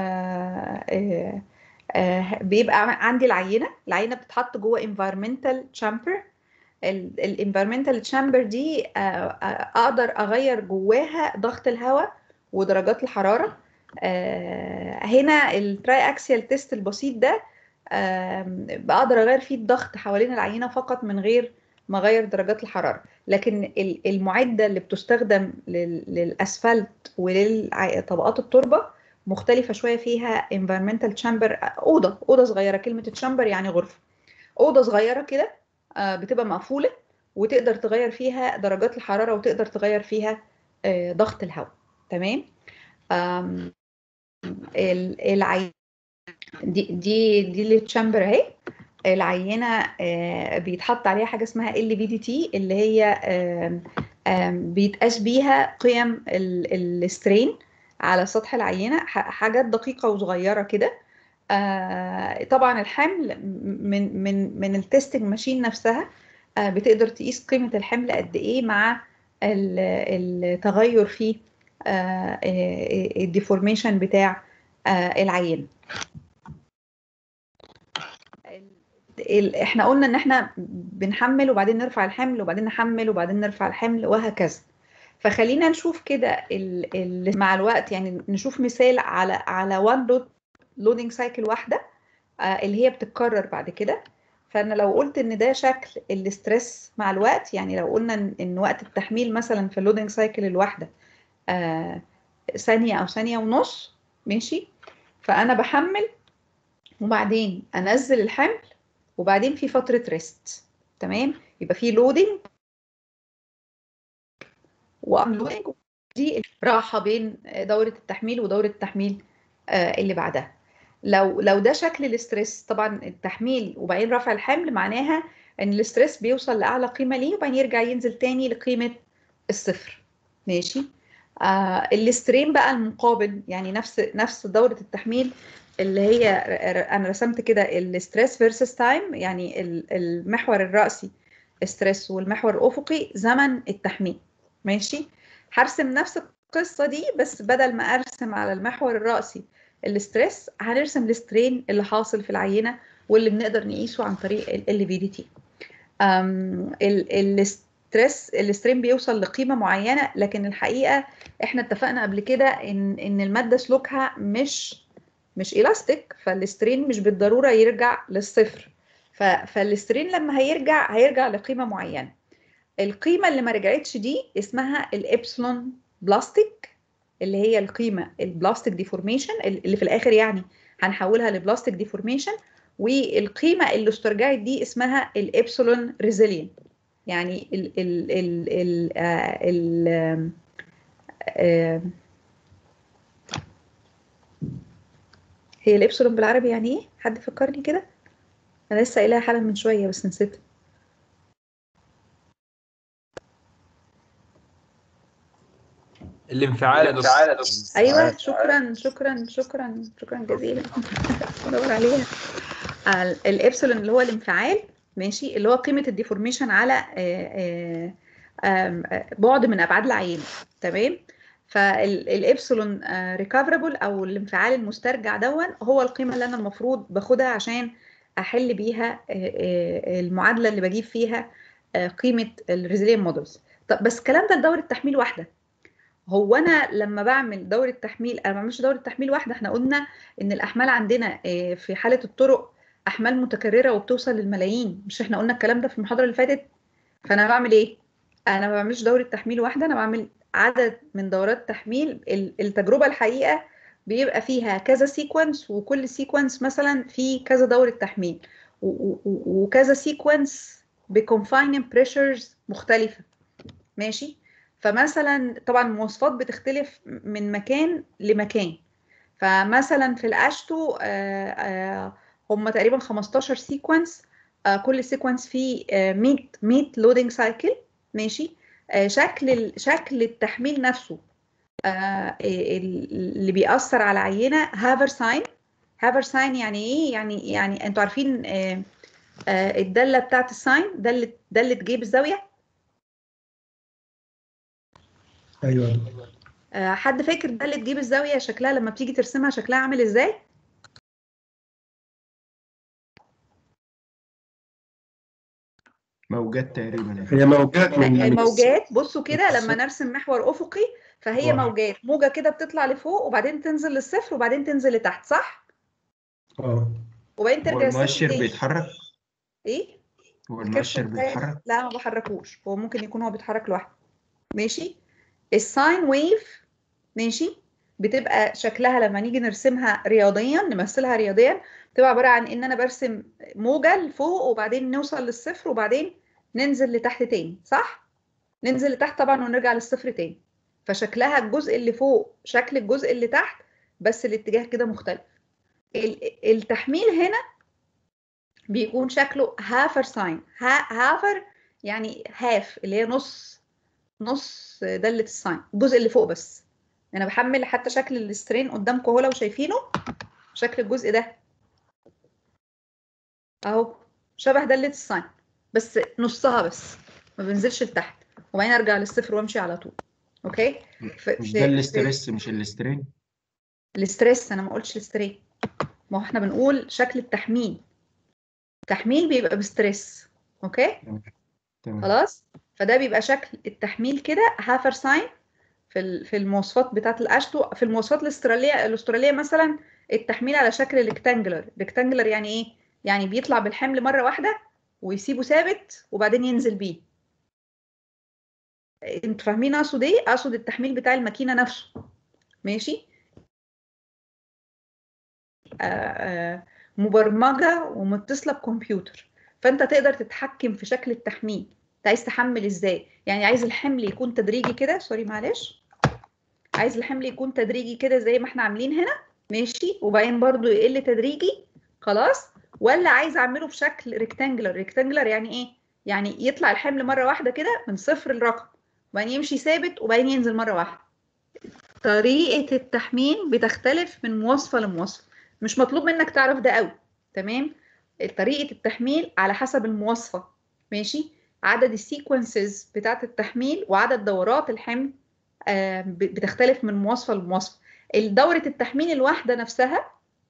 بيبقى عندي العينه العينه بتتحط جوه انفيرمنتال تشامبر الانفيرمنتال تشامبر دي آه، آه، اقدر اغير جواها ضغط الهواء ودرجات الحراره آه، هنا التراي اكسيال تيست البسيط ده آم، بقدر اغير فيه الضغط حوالين العينه فقط من غير ما اغير درجات الحراره لكن ال- المعده اللي بتستخدم لل- للاسفلت ولطبقات التربه مختلفه شويه فيها environmental chamber اوضه اوضه صغيره كلمه تشامبر يعني غرفه اوضه صغيره كده آه، بتبقى مقفوله وتقدر تغير فيها درجات الحراره وتقدر تغير فيها آه، ضغط الهواء تمام آم، ال- العي دي دي دي التشامبر اهي العينه آه، بيتحط عليها حاجه اسمها ال في دي تي اللي هي آم، آم، بيتقاس بيها قيم ال- السترين على سطح العينه ح- حاجات دقيقه وصغيره كده آه، طبعا الحمل من من من التستنج ماشين نفسها آه، بتقدر تقيس قيمه الحمل قد ايه مع ال- التغير في الديفورميشن بتاع آه، العينه ال- احنا قلنا ان احنا بنحمل وبعدين نرفع الحمل وبعدين نحمل وبعدين نرفع الحمل وهكذا فخلينا نشوف كده ال- ال- مع الوقت يعني نشوف مثال على على وان لود لودنج سايكل واحده آه، اللي هي بتتكرر بعد كده فانا لو قلت ان ده شكل الاسترس مع الوقت يعني لو قلنا ان إن وقت التحميل مثلا في اللودنج سايكل الواحده آه، ثانيه او ثانيه ونص ماشي فانا بحمل وبعدين انزل الحمل وبعدين في فتره ريست تمام يبقى في لودنج وانلودنج دي راحه بين دوره التحميل ودوره التحميل آه، اللي بعدها لو لو ده شكل الاسترس طبعا التحميل وبعدين رفع الحمل معناها ان الاسترس بيوصل لاعلى قيمه ليه وبعدين يرجع ينزل تاني لقيمه الصفر ماشي آه الاسترين بقى المقابل يعني نفس نفس دوره التحميل اللي هي ر- ر- انا رسمت كده الاسترس فيرسس تايم يعني ال- المحور الرأسي ستريس والمحور الأفقي زمن التحميل ماشي هرسم نفس القصة دي بس بدل ما أرسم على المحور الرأسي الاسترس هنرسم السترين اللي حاصل في العينة واللي بنقدر نقيسه عن طريق ال في دي تي الاسترس السترين بيوصل لقيمة معينة لكن الحقيقة احنا اتفقنا قبل كده ان ان المادة سلوكها مش مش الاستيك فالسترين مش بالضروره يرجع للصفر ف- فالسترين لما هيرجع هيرجع لقيمه معينه القيمه اللي ما رجعتش دي اسمها الابسلون بلاستيك اللي هي القيمه البلاستيك ديفورميشن اللي في الاخر يعني هنحولها لبلاستيك ديفورميشن والقيمه اللي استرجعت دي اسمها الابسلون ريزيلينت يعني ال ال ال ال آه ال آم، آم، هي الابسلون بالعربي يعني ايه حد فكرني كده انا لسه قايلها حالا من شويه بس نسيت الانفعال يا دكتور ايوه شكرا شكرا شكرا شكرا جزيلا بدور عليها ال- الابسلون اللي هو الانفعال ماشي اللي هو قيمه الديفورميشن على آه، آه، آم، آه، بعد من ابعاد العينه تمام فالابسلون ريكفربل او الانفعال المسترجع دون هو القيمه اللي انا المفروض باخدها عشان احل بيها آه، آه، المعادله اللي بجيب فيها آه، قيمه الريزيليان مودلز طب بس الكلام ده لدوره تحميل واحده هو انا لما بعمل دوره تحميل انا ما بعملش دوره تحميل واحده احنا قلنا ان الاحمال عندنا آه، في حاله الطرق احمال متكرره وبتوصل للملايين مش احنا قلنا الكلام ده في المحاضره اللي فاتت فانا بعمل ايه انا ما بعملش دوره تحميل واحده انا بعمل عدد من دورات تحميل ال- التجربه الحقيقه بيبقى فيها كذا سيكونس وكل سيكونس مثلا في كذا دوره تحميل و- و- و- وكذا سيكونس بكونفايننج بريشرز مختلفه ماشي فمثلا طبعا المواصفات بتختلف من مكان لمكان فمثلا في الاشتو آه، آه، هم تقريبا 15 سيكونس كل سيكونس فيه آه، 100 100 لودنج سايكل ماشي آه، شكل ال- شكل التحميل نفسه آه، ال- اللي بيأثر على عينة هافر ساين هافر ساين يعني ايه يعني يعني انتوا عارفين آه آه الداله بتاعت الساين داله داله جيب الزاويه ايوه آه حد فاكر داله جيب الزاويه شكلها لما بتيجي ترسمها شكلها عامل ازاي موجات تقريبا هي موجات من الموجات بصوا كده الص- لما نرسم محور افقي فهي واحد. موجات موجه كده بتطلع لفوق وبعدين تنزل للصفر وبعدين تنزل لتحت صح اه وبعدين هو ترجع للصفر المؤشر تاني بيتحرك ايه هو الكيرف المؤشر بتاعي- بيتحرك لا ما بحركوش هو ممكن يكون هو بيتحرك لوحده ماشي الساين ويف ماشي بتبقى شكلها لما نيجي نرسمها رياضيا نمثلها رياضيا بتبقى عباره عن ان انا برسم موجه لفوق وبعدين نوصل للصفر وبعدين ننزل لتحت تاني صح ننزل لتحت طبعا ونرجع للصفر تاني فشكلها الجزء اللي فوق شكل الجزء اللي تحت بس الاتجاه كده مختلف ال- التحميل هنا بيكون شكله هافر ساين هافر يعني هاف اللي هي نص نص دالة الساين الجزء اللي فوق بس انا بحمل حتى شكل السترين قدامكم اهو لو شايفينه شكل الجزء ده اهو شبه دالة الساين بس نصها بس ما بنزلش لتحت وبعدين ارجع للصفر وامشي على طول اوكي ف- مش في- ده في- الاسترس مش الاسترين الاستريس انا ما قلتش الاسترين ما هو احنا بنقول شكل التحميل التحميل بيبقى بستريس اوكي تمام خلاص فده بيبقى شكل التحميل كده هافر ساين في ال- في المواصفات بتاعه الاشتو في المواصفات الاستراليه الاستراليه مثلا التحميل على شكل ريكتانجلر ريكتانجلر يعني ايه يعني بيطلع بالحمل مره واحده ويسيبه ثابت وبعدين ينزل بيه انتوا فاهمين اقصد ايه اقصد التحميل بتاع الماكينه نفسه ماشي آه، آه، مبرمجه ومتصله بكمبيوتر فانت تقدر تتحكم في شكل التحميل انت عايز تحمل ازاي يعني عايز الحمل يكون تدريجي كده سوري معلش عايز الحمل يكون تدريجي كده زي ما احنا عاملين هنا ماشي وبعدين برضو يقل تدريجي خلاص ولا عايز اعمله بشكل ريكتانجلر ريكتانجلر يعني ايه يعني يطلع الحمل مره واحده كده من صفر لرقم وبعدين يمشي ثابت وبعدين ينزل مره واحده طريقه التحميل بتختلف من مواصفه لمواصفه مش مطلوب منك تعرف ده قوي تمام طريقه التحميل على حسب المواصفه ماشي عدد السيكونسز بتاعه التحميل وعدد دورات الحمل آه، ب- بتختلف من مواصفه لمواصفه دورة التحميل الواحدة نفسها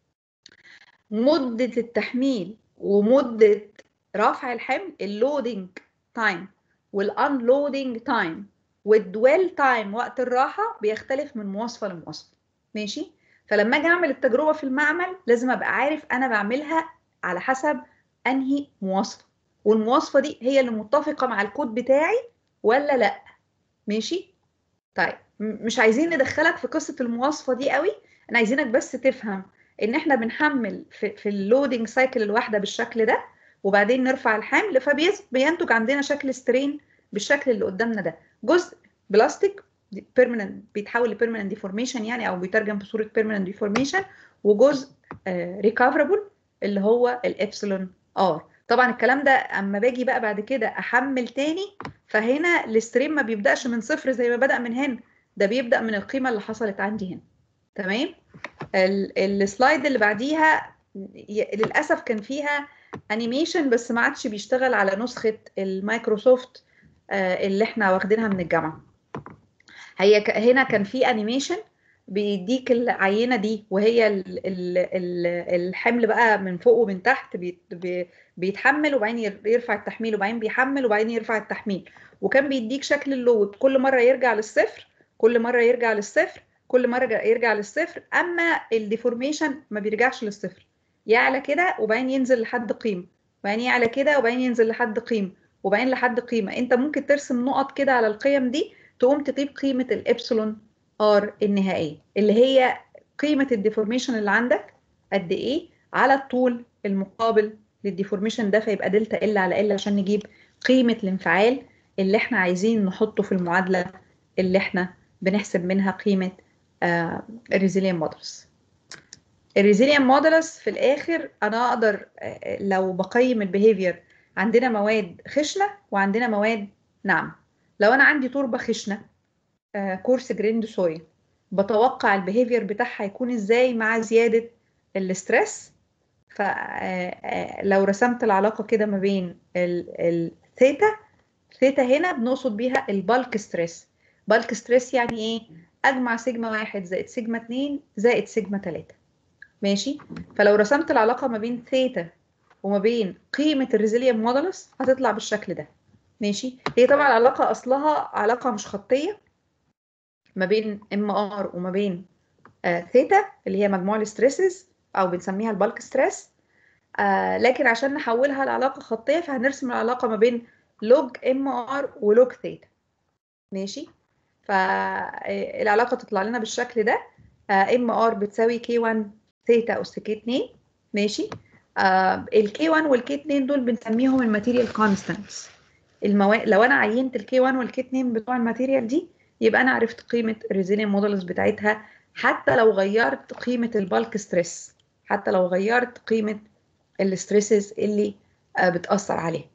مدة التحميل ومدة رفع الحمل اللودنج تايم والانلودنج تايم والدويل تايم وقت الراحة بيختلف من مواصفة لمواصفة ماشي فلما اجي اعمل التجربة في المعمل لازم ابقى عارف انا بعملها على حسب انهي مواصفة والمواصفة دي هي اللي متفقة مع الكود بتاعي ولا لا ماشي طيب م- مش عايزين ندخلك في قصة المواصفة دي قوي انا عايزينك بس تفهم ان احنا بنحمل في, في اللودنج سايكل الواحدة بالشكل ده وبعدين نرفع الحمل فبينتج عندنا شكل سترين بالشكل اللي قدامنا ده جزء بلاستيك بيرمننت بيتحول لبيرمننت ديفورميشن يعني او بيترجم بصورة بيرمننت ديفورميشن وجزء ريكفربل اللي هو الابسلون ار طبعا الكلام ده اما باجي بقى بعد كده احمل تاني فهنا الستريم ما بيبداش من صفر زي ما بدا من هنا ده بيبدا من القيمه اللي حصلت عندي هنا تمام ال- السلايد اللي بعديها ي- للاسف كان فيها انيميشن بس ما عادش بيشتغل على نسخه المايكروسوفت آه، اللي احنا واخدينها من الجامعه هي ك- هنا كان في انيميشن بيديك العينه دي وهي ال ال ال الحمل بقى من فوق ومن تحت بيت بي- بيتحمل وبعدين ير- يرفع التحميل وبعدين بيحمل وبعدين يرفع التحميل وكان بيديك شكل اللود كل مره يرجع للصفر كل مره يرجع للصفر كل مره يرجع- يرجع للصفر اما الديفورميشن ما بيرجعش للصفر يعلى كده وبعدين ينزل لحد قيمه وبعدين يعلى كده وبعدين ينزل لحد قيمه وبعدين لحد قيمه انت ممكن ترسم نقط كده على القيم دي تقوم تجيب قيمه الابسلون ار النهائيه اللي هي قيمه الديفورميشن اللي عندك قد ايه على الطول المقابل للديفورميشن ده فيبقى دلتا ال على ال عشان نجيب قيمه الانفعال اللي احنا عايزين نحطه في المعادله اللي احنا بنحسب منها قيمه الريزيليان مودلز الريزيليان مودلز في الاخر انا اقدر آه، لو بقيم البيهيفير عندنا مواد خشنه وعندنا مواد ناعمه لو انا عندي تربه خشنه آه، كورس جريند سويل بتوقع البيهيفير بتاعها يكون ازاي مع زياده الاسترس فلو رسمت العلاقة كده ما بين الثيتا ثيتا هنا بنقصد بيها البالك ستريس بالك ستريس يعني ايه اجمع سيجما واحد زائد سيجما اتنين زائد سيجما تلاتة ماشي فلو رسمت العلاقة ما بين ثيتا وما بين قيمة الريزيليوم مودولس هتطلع بالشكل ده ماشي هي طبعا العلاقة أصلها علاقة مش خطية ما بين ام ار وما بين آه ثيتا اللي هي مجموع الستريسز أو بنسميها البالك ستريس آه لكن عشان نحولها لعلاقة خطية فهنرسم العلاقة ما بين لوج ام ار ولوج ثيتا ماشي فالعلاقة تطلع لنا بالشكل ده ام ار بتساوي كي 1 ثيتا أس كي 2 ماشي آه الكي 1 والكي 2 دول بنسميهم الماتيريال كونستانتس المو... لو انا عينت الكي 1 والكي 2 بتوع الماتيريال دي يبقى انا عرفت قيمه الريزيليوم مودولس بتاعتها حتى لو غيرت قيمه البالك ستريس حتى لو غيرت قيمه الستريسز اللي آه بتاثر عليها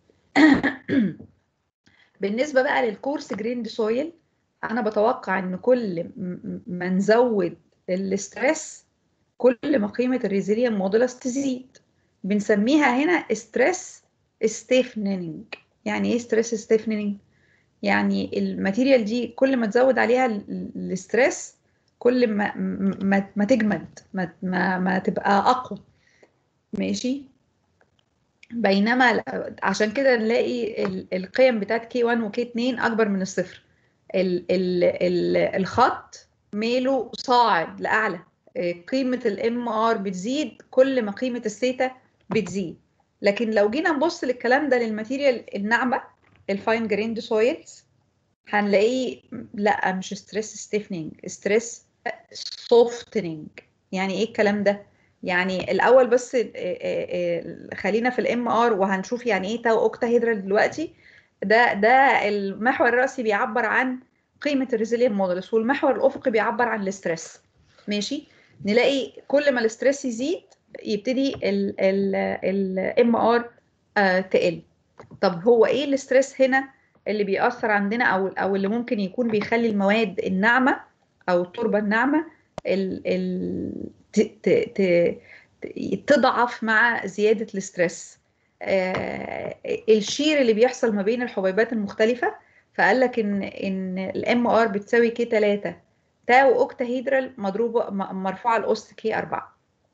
بالنسبه بقى للكورس جريند سويل انا بتوقع ان كل ما نزود الستريس كل ما قيمه الريزيليوم مودولس تزيد بنسميها هنا ستريس ستيفنينج يعني ايه ستريس ستيفنينج يعني الماتيريال دي كل ما تزود عليها الستريس كل ما ما, ما تجمد ما, ما, ما تبقى اقوى ماشي بينما عشان كده نلاقي القيم بتاعت كي 1 وكي 2 اكبر من الصفر ال ال ال الخط ميله صاعد لاعلى قيمه الام ار بتزيد كل ما قيمه الثيتا بتزيد لكن لو جينا نبص للكلام ده للماتيريال الناعمه الفاين جريند سويلز هنلاقيه لا مش ستريس ستيفنينج ستريس سوفتنينج يعني ايه الكلام ده يعني الاول بس خلينا في الام ار وهنشوف يعني ايه تاو اوكتاهيدرال دلوقتي ده ده المحور الراسي بيعبر عن قيمه الريزيليوم مودولس والمحور الافقي بيعبر عن الاسترس ماشي نلاقي كل ما الاسترس يزيد يبتدي الام ار تقل طب هو ايه الاسترس هنا اللي بيأثر عندنا او او اللي ممكن يكون بيخلي المواد الناعمه او التربه الناعمه ال ال ت ت ت تضعف مع زياده الاسترس آه الشير اللي بيحصل ما بين الحبيبات المختلفه فقال لك ان ان الام ار بتساوي كي 3 تاو اوكتاهيدرال مضروبه مرفوعه لاس كي 4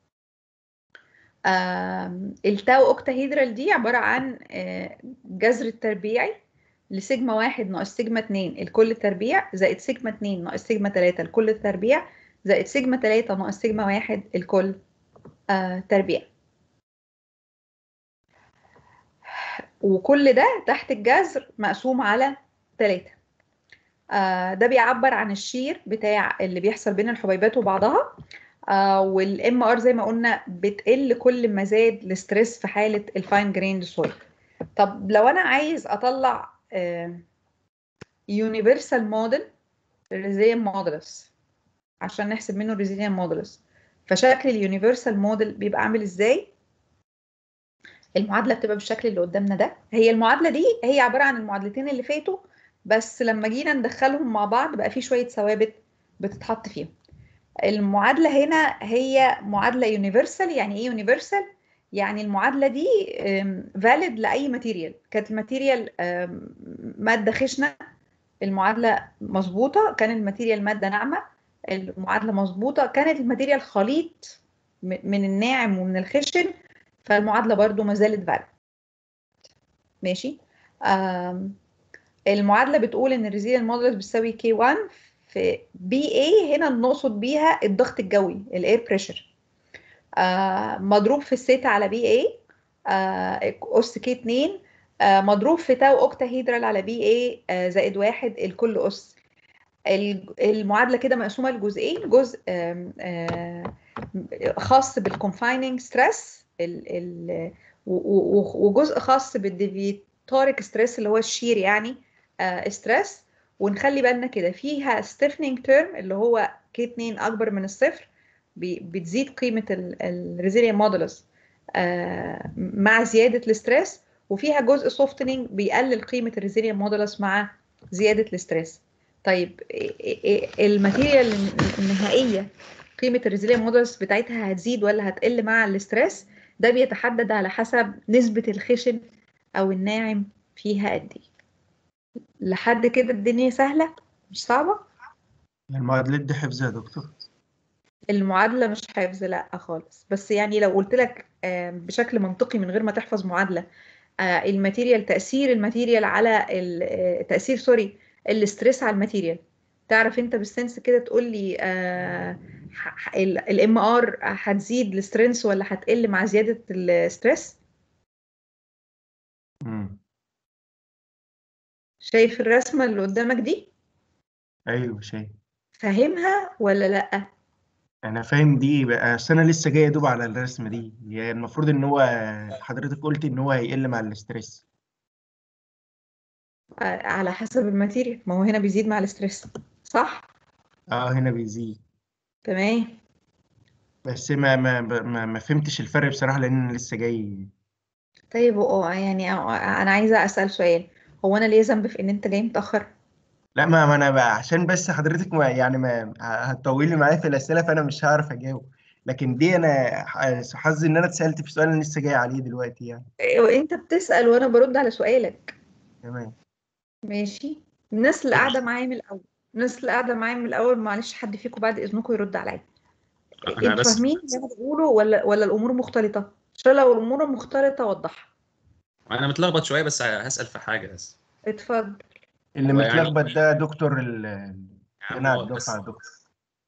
التاو اوكتاهيدرال دي عبارة عن جذر التربيعي لسيجما واحد ناقص سيجما اتنين الكل تربيع زائد سيجما اتنين ناقص سيجما تلاتة الكل تربيع زائد سيجما تلاتة ناقص سيجما واحد الكل آه تربيع وكل ده تحت الجذر مقسوم على تلاتة آه ده بيعبر عن الشير بتاع اللي بيحصل بين الحبيبات وبعضها آه والام ار زي ما قلنا بتقل كل ما زاد الاستريس في حاله الفاين جريند سويل طب لو انا عايز اطلع يونيفرسال موديل ريزيليوم مودولس عشان نحسب منه الريزيليوم مودولس فشكل اليونيفرسال موديل بيبقى عامل ازاي المعادله بتبقى بالشكل اللي قدامنا ده هي المعادله دي هي عباره عن المعادلتين اللي فاتوا بس لما جينا ندخلهم مع بعض بقى في شويه ثوابت بتتحط فيهم المعادلة هنا هي معادلة يونيفرسال يعني ايه يونيفرسال؟ يعني المعادلة دي فاليد لأي ماتيريال كانت الماتيريال مادة خشنة المعادلة مظبوطة كان الماتيريال مادة ناعمة المعادلة مظبوطة كانت الماتيريال خليط من الناعم ومن الخشن فالمعادلة برضو ما زالت فاليد ماشي المعادلة بتقول ان الريزيليان مودولس بتساوي كي 1 في بي اي هنا نقصد بيها الضغط الجوي الاير بريشر آه مضروب في السيتا على بي اي آه اس كي 2 آه مضروب في تاو اوكتاهيدرال على بي اي آه زائد واحد الكل اس المعادله كده مقسومه لجزئين جزء آه آه خاص بالكونفايننج ستريس وجزء خاص بالديفيتوريك ستريس اللي هو الشير يعني آه ستريس ونخلي بالنا كده فيها stiffening term اللي هو كي 2 اكبر من الصفر بتزيد قيمه الريزيليوم مودولس مع زياده الاستريس وفيها جزء softening بيقلل قيمه الريزيليوم مودولس مع زياده الاستريس طيب الماتيريال النهائيه قيمه الريزيلينت مودلز بتاعتها هتزيد ولا هتقل مع الاسترس ده بيتحدد على حسب نسبه الخشن او الناعم فيها قد ايه لحد كده الدنيا سهله مش صعبه المعادلات دي حفظها يا دكتور المعادلة مش حفظ لا خالص بس يعني لو قلت لك آه، بشكل منطقي من غير ما تحفظ معادلة آه، الماتيريال تأثير الماتيريال على ال- آه، تأثير سوري الاسترس على الماتيريال تعرف انت بالسنس كده تقول لي الام ار هتزيد السترينث ولا هتقل مع زيادة الستريس امم شايف الرسمة اللي قدامك دي ايوه شايف فاهمها ولا لا انا فاهم دي بقى اصل انا لسه جاي ادوب على الرسمه دي هي المفروض ان هو حضرتك قلت ان هو هيقل مع الاسترس آه، على حسب الماتيريال ما هو هنا بيزيد مع الستريس صح اه هنا بيزيد تمام بس ما ما ما, ما فهمتش الفرق بصراحه لان انا لسه جاي طيب اه يعني انا عايزه اسال سؤال هو انا ليه ذنب في ان انت جاي متاخر لا ما ما انا بقى عشان بس حضرتك ما يعني ما هتطولي معايا في الاسئله فانا مش هعرف اجاوب لكن دي انا ح- حظي ان انا اتسالت في سؤال انا لسه جاي عليه دلوقتي يعني وانت بتسال وانا برد على سؤالك تمام ماشي الناس اللي قاعده معايا من الاول الناس اللي قاعده معايا من الاول معلش حد فيكم بعد اذنكم يرد عليا انا انتوا بس فاهمين اللي انا بقوله ولا ولا الامور مختلطه عشان لو الامور مختلطه وضحها انا متلخبط شويه بس هسال في حاجه بس اتفضل اللي هو يعني- متلخبط ده دكتور ال يعني انا هو على بس الدفعه يا دكتور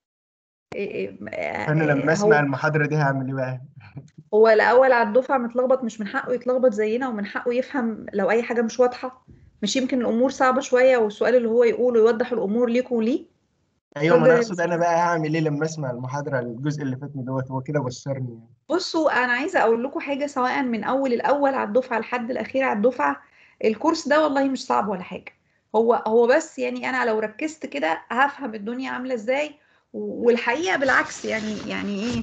إيه إيه فانا لما هو اسمع المحاضره دي هعمل ايه بقى هو الاول على الدفعه متلخبط مش من حقه يتلخبط زينا ومن حقه يفهم لو اي حاجه مش واضحه مش يمكن الامور صعبه شويه والسؤال اللي هو يقوله يوضح الامور ليكم وليه ايوه ما انا اتفضل اقصد انا بقى هعمل ايه لما اسمع المحاضره الجزء اللي فاتني دوت هو كده بشرني يعني بصوا انا عايزه اقول لكم حاجه سواء من اول الاول على الدفعه لحد الاخير على الدفعه الكورس ده والله مش صعب ولا حاجه هو هو بس يعني انا لو ركزت كده هفهم الدنيا عامله ازاي والحقيقه بالعكس يعني يعني ايه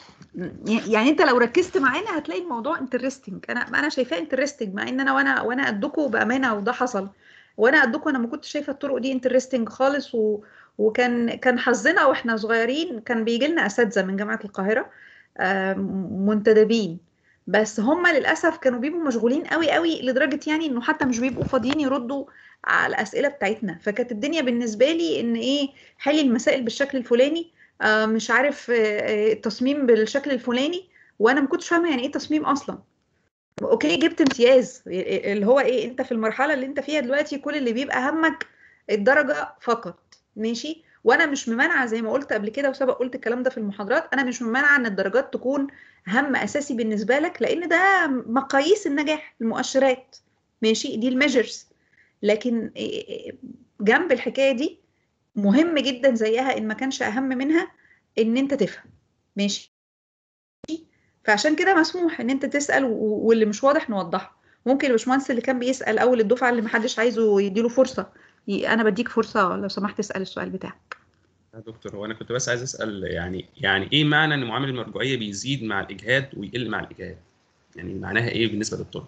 يعني انت لو ركزت معانا هتلاقي الموضوع انترستنج انا انا شايفاه انترستنج مع ان انا وانا وانا قدكم بامانه وده حصل وانا قدكم انا ما كنتش شايفه الطرق دي انترستنج خالص و وكان كان حظنا واحنا صغيرين كان بيجي لنا اساتذه من جامعه القاهره آه، منتدبين بس هم للاسف كانوا بيبقوا مشغولين قوي قوي لدرجه يعني انه حتى مش بيبقوا فاضيين يردوا على الاسئله بتاعتنا فكانت الدنيا بالنسبه لي ان ايه حلي المسائل بالشكل الفلاني آه، مش عارف آه، آه، التصميم بالشكل الفلاني وانا ما كنتش فاهمه يعني ايه تصميم اصلا اوكي جبت امتياز اللي هو ايه انت في المرحله اللي انت فيها دلوقتي كل اللي بيبقى همك الدرجه فقط ماشي وانا مش ممانعه زي ما قلت قبل كده وسبق قلت الكلام ده في المحاضرات انا مش ممانعه ان الدرجات تكون هم اساسي بالنسبه لك لان ده مقاييس النجاح المؤشرات ماشي دي الميجرز لكن جنب الحكايه دي مهم جدا زيها ان ما كانش اهم منها ان انت تفهم ماشي فعشان كده مسموح ان انت تسال و- واللي مش واضح نوضحه ممكن الباشمهندس اللي كان بيسال اول الدفعه اللي محدش عايزه يديله فرصه ي- انا بديك فرصه لو سمحت اسال السؤال بتاعك يا دكتور هو انا كنت بس عايز اسال يعني يعني ايه معنى ان معامل المرجعيه بيزيد مع الاجهاد ويقل مع الاجهاد يعني معناها ايه بالنسبه للطب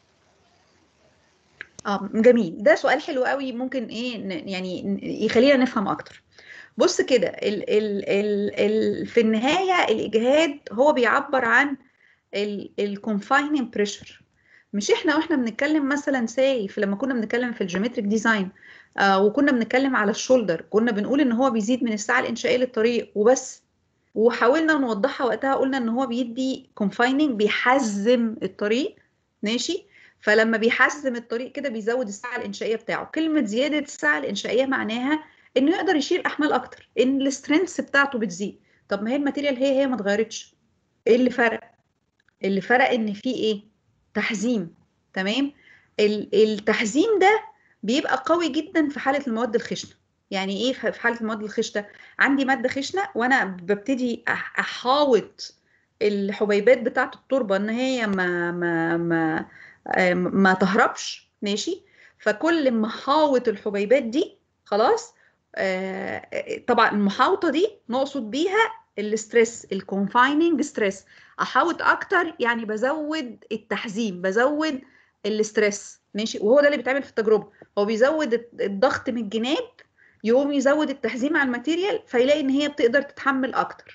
اه جميل ده سؤال حلو قوي ممكن ايه ن- يعني ن- يخلينا نفهم اكتر بص كده ال ال ال ال في النهايه الاجهاد هو بيعبر عن الكونفايننج بريشر مش احنا واحنا بنتكلم مثلا ساي في لما كنا بنتكلم في الجيومتريك ديزاين آه وكنا بنتكلم على الشولدر كنا بنقول ان هو بيزيد من الساعه الانشائيه للطريق وبس وحاولنا نوضحها وقتها قلنا ان هو بيدي كونفايننج بيحزم الطريق ماشي فلما بيحزم الطريق كده بيزود الساعه الانشائيه بتاعه كلمه زياده الساعه الانشائيه معناها انه يقدر يشيل احمال اكتر ان السترينث بتاعته بتزيد طب ما هي الماتيريال هي هي ما اتغيرتش ايه اللي فرق اللي فرق ان في ايه تحزيم تمام ال- التحزيم ده بيبقى قوي جدا في حاله المواد الخشنه يعني ايه في حاله المواد الخشنه عندي ماده خشنه وانا ببتدي أح- احاوط الحبيبات بتاعه التربه ان هي ما ما ما آه، ما تهربش ماشي فكل ما احاوط الحبيبات دي خلاص آه، طبعا المحاوطه دي نقصد بيها الستريس الكونفايننج ستريس احاوط اكتر يعني بزود التحزيم بزود الاسترس ماشي وهو ده اللي بيتعمل في التجربه هو بيزود الضغط من الجناب يقوم يزود التحزيم على الماتيريال فيلاقي ان هي بتقدر تتحمل اكتر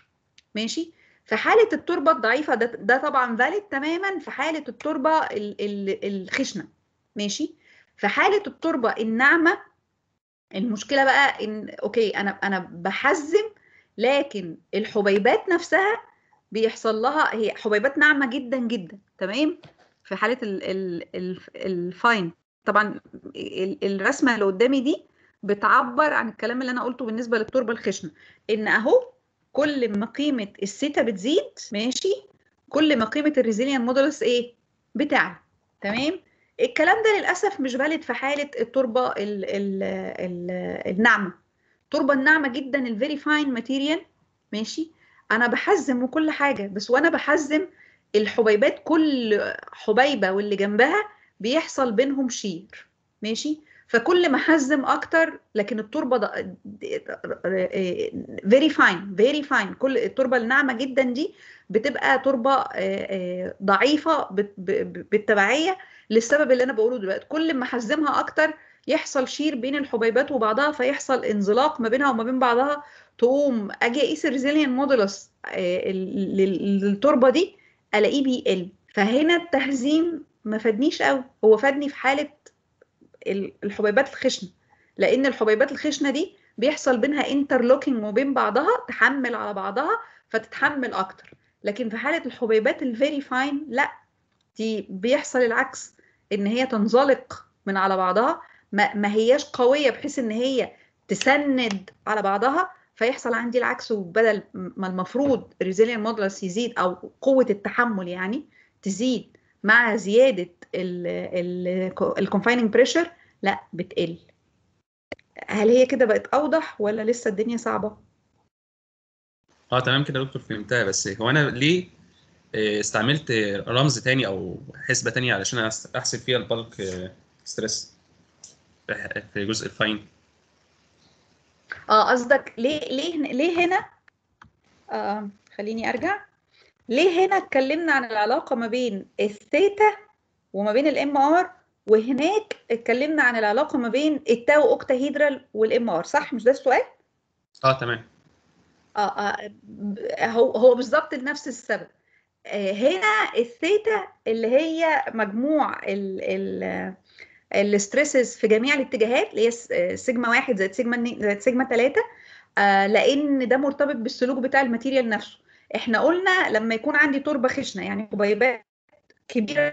ماشي في حاله التربه الضعيفه ده ده طبعا فاليد تماما في حاله التربه ال- ال- الخشنه ماشي في حاله التربه الناعمه المشكله بقى ان اوكي انا انا بحزم لكن الحبيبات نفسها بيحصل لها هي حبيبات ناعمه جدا جدا تمام في حاله ال ال ال الفاين طبعا ال- الرسمه اللي قدامي دي بتعبر عن الكلام اللي انا قلته بالنسبه للتربه الخشنه ان اهو كل ما قيمه الثيتا بتزيد ماشي كل ما قيمه الريزيليان مودولس ايه بتعلى تمام الكلام ده للاسف مش فاليد في حاله التربه ال ال ال الناعمه التربه الناعمه جدا الفيري فاين ماتيريال ماشي انا بحزم وكل حاجه بس وانا بحزم الحبيبات كل حبيبه واللي جنبها بيحصل بينهم شير ماشي فكل ما حزم اكتر لكن التربه فيري فاين فيري فاين كل التربه الناعمه جدا دي بتبقى تربه آه، آه، ضعيفه بت- ب- ب- بالتبعيه للسبب اللي انا بقوله دلوقتي كل ما حزمها اكتر يحصل شير بين الحبيبات وبعضها فيحصل انزلاق ما بينها وما بين بعضها تقوم اجي اقيس الريزيليان مودولس للتربه دي الاقيه بيقل فهنا التهزيم ما فادنيش قوي هو فادني في حاله ال- الحبيبات الخشنه لان الحبيبات الخشنه دي بيحصل بينها انترلوكينج وبين بعضها تحمل على بعضها فتتحمل اكتر لكن في حاله الحبيبات الفيري فاين لا دي بيحصل العكس ان هي تنزلق من على بعضها ما, ما هياش قويه بحيث ان هي تسند على بعضها فيحصل عندي العكس وبدل ما المفروض الريزيليان مودولس يزيد او قوه التحمل يعني تزيد مع زياده الكونفايننج بريشر لا بتقل هل هي كده بقت اوضح ولا لسه الدنيا صعبه اه تمام كده يا دكتور فهمتها بس هو انا ليه آه، استعملت رمز تاني او حسبه تانية علشان أس- احسب فيها البالك آه، ستريس في- في جزء الفاين اه قصدك ليه ليه ليه هنا آه خليني ارجع ليه هنا اتكلمنا عن العلاقه ما بين الثيتا وما بين الام ار وهناك اتكلمنا عن العلاقه ما بين التاو اوكتاهيدرال والام ار صح مش ده السؤال اه تمام اه, آه ب- هو هو بالظبط لنفس السبب آه هنا الثيتا اللي هي مجموع ال ال الستريسز في جميع الاتجاهات اللي هي س- آه، سيجما واحد زائد سيجما اتنين- زائد سيجما ثلاثة آه لان ده مرتبط بالسلوك بتاع الماتيريال نفسه احنا قلنا لما يكون عندي تربه خشنه يعني حبيبات كبيره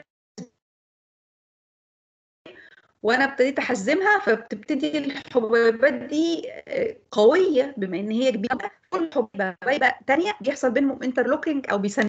وانا ابتديت احزمها فبتبتدي الحبيبات دي آه، قويه بما ان هي كبيره كل حبيبه تانية بيحصل بينهم انترلوكينج او بيسند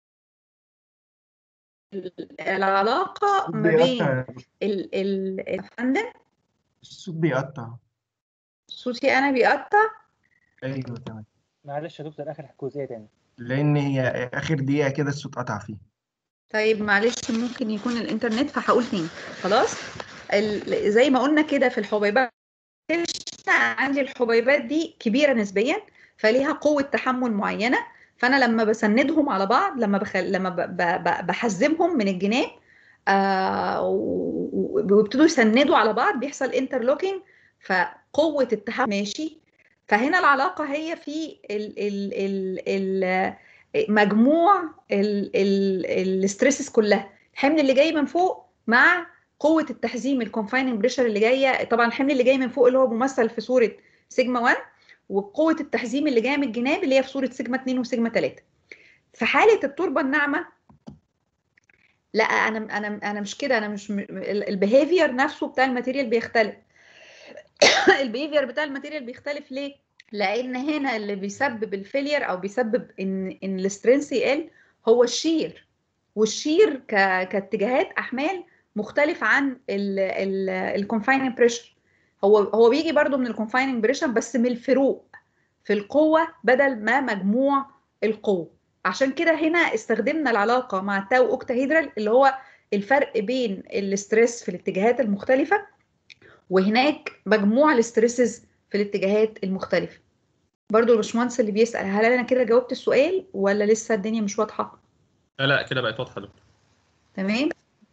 العلاقه ما بين بيقطع ال ال الفندم الصوت بيقطع صوتي انا بيقطع ايوه تمام معلش يا دكتور اخر جزئيه تاني لان هي اخر دقيقه كده الصوت قطع فيه طيب معلش ممكن يكون الانترنت فهقول تاني خلاص ال- زي ما قلنا كده في الحبيبات عندي الحبيبات دي كبيره نسبيا فليها قوه تحمل معينه فانا لما بسندهم على بعض لما بخل... لما ب... ب... ب... بحزمهم من الجناب آه و- و- ويبتدوا يسندوا على بعض بيحصل انترلوكينج فقوه التحمل ماشي فهنا العلاقه هي في ال... ال... ال... ال... مجموع الستريسز كلها الحمل اللي جاي من فوق مع قوه التحزيم الكونفايننج بريشر اللي جايه طبعا الحمل اللي جاي من فوق اللي هو ممثل في صوره سيجما 1 وقوه التحزيم اللي جايه من الجناب اللي هي في صوره سيجما 2 وسيجما 3 في حاله التربه الناعمه لا انا انا انا مش كده انا مش البيهيفير نفسه بتاع الماتيريال بيختلف البيهيفير بتاع الماتيريال بيختلف ليه لان هنا اللي بيسبب الفيلير او بيسبب ان ان السترينث يقل هو الشير والشير ك... كاتجاهات احمال مختلف عن الكونفايننج بريشر هو هو بيجي برضو من الكونفايننج بريشر بس من الفروق في القوه بدل ما مجموع القوه عشان كده هنا استخدمنا العلاقه مع التاو اوكتاهيدرال اللي هو الفرق بين الاستريس في الاتجاهات المختلفه وهناك مجموع الاستريسز في الاتجاهات المختلفه برضو الباشمهندس اللي بيسأل هل انا كده جاوبت السؤال ولا لسه الدنيا مش واضحه لا لا كده بقت واضحه يا دكتور تمام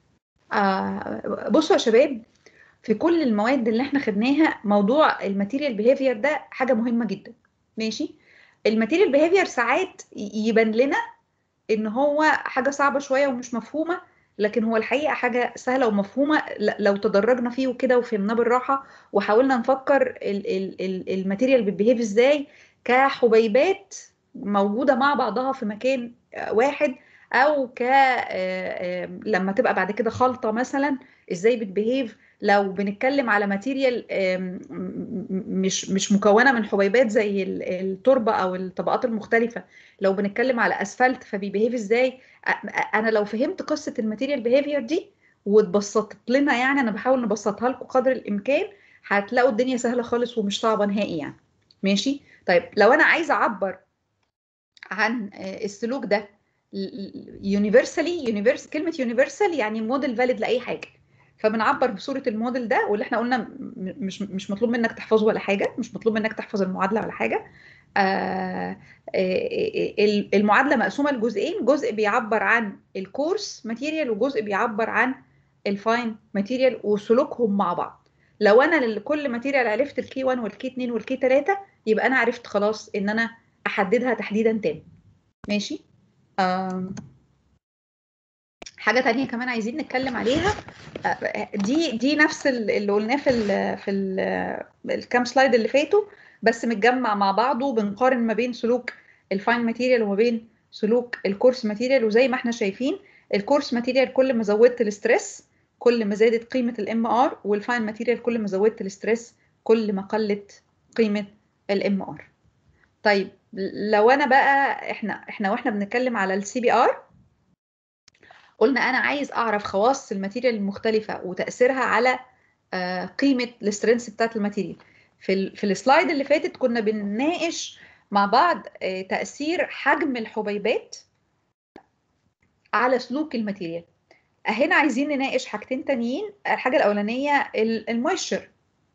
آه بصوا يا شباب في كل المواد اللي احنا خدناها موضوع الماتيريال بيهيفير ده حاجه مهمه جدا ماشي الماتيريال بيهيفير ساعات ي- يبان لنا ان هو حاجه صعبه شويه ومش مفهومه لكن هو الحقيقه حاجه سهله ومفهومه ل- لو تدرجنا فيه وكده وفهمناه بالراحه وحاولنا نفكر ال- ال- ال- الماتيريال بتبيهيف ازاي كحبيبات موجوده مع بعضها في مكان آه، واحد او ك آه، آه، لما تبقى بعد كده خلطه مثلا ازاي بتبيهيف لو بنتكلم على ماتيريال آم، م- م- مش مش مكونه من حبيبات زي ال- التربه او الطبقات المختلفه لو بنتكلم على اسفلت فبيبيهيف ازاي أ- أ- انا لو فهمت قصه الماتيريال بيهيفير دي واتبسطت لنا يعني انا بحاول نبسطها لكم قدر الامكان هتلاقوا الدنيا سهله خالص ومش صعبه نهائي يعني ماشي طيب لو انا عايزه اعبر عن آه، السلوك ده يونيفرسالي يونيفرس كلمه يونيفرسال يعني موديل فاليد لاي حاجه فبنعبر بصوره الموديل ده واللي احنا قلنا م- مش مش مطلوب منك تحفظه ولا حاجه مش مطلوب منك تحفظ المعادله ولا حاجه آه، آه، ال- المعادله مقسومه لجزئين جزء بيعبر عن الكورس ماتيريال وجزء بيعبر عن الفاين ماتيريال وسلوكهم مع بعض لو انا لكل ماتيريال عرفت الكي 1 والكي 2 والكي 3 يبقى انا عرفت خلاص ان انا احددها تحديدا تاني ماشي آم، حاجة تانية كمان عايزين نتكلم عليها آه، دي دي نفس ال- اللي قلناه في ال في ال الكام سلايد اللي فاتوا بس متجمع مع بعضه بنقارن ما بين سلوك الفاين ماتيريال وما بين سلوك الكورس ماتيريال وزي ما احنا شايفين الكورس ماتيريال كل ما زودت الاسترس كل ما زادت قيمة الام ار والفاين ماتيريال كل ما زودت الاسترس كل ما قلت قيمة الام ار طيب لو انا بقى احنا احنا واحنا بنتكلم على السي بي ار قلنا انا عايز اعرف خواص الماتيريال المختلفه وتاثيرها على آه، قيمه السترينث بتاعت الماتيريال في ال في السلايد اللي فاتت كنا بنناقش مع بعض آه، تاثير حجم الحبيبات على سلوك الماتيريال هنا عايزين نناقش حاجتين تانيين الحاجه الاولانيه المويشر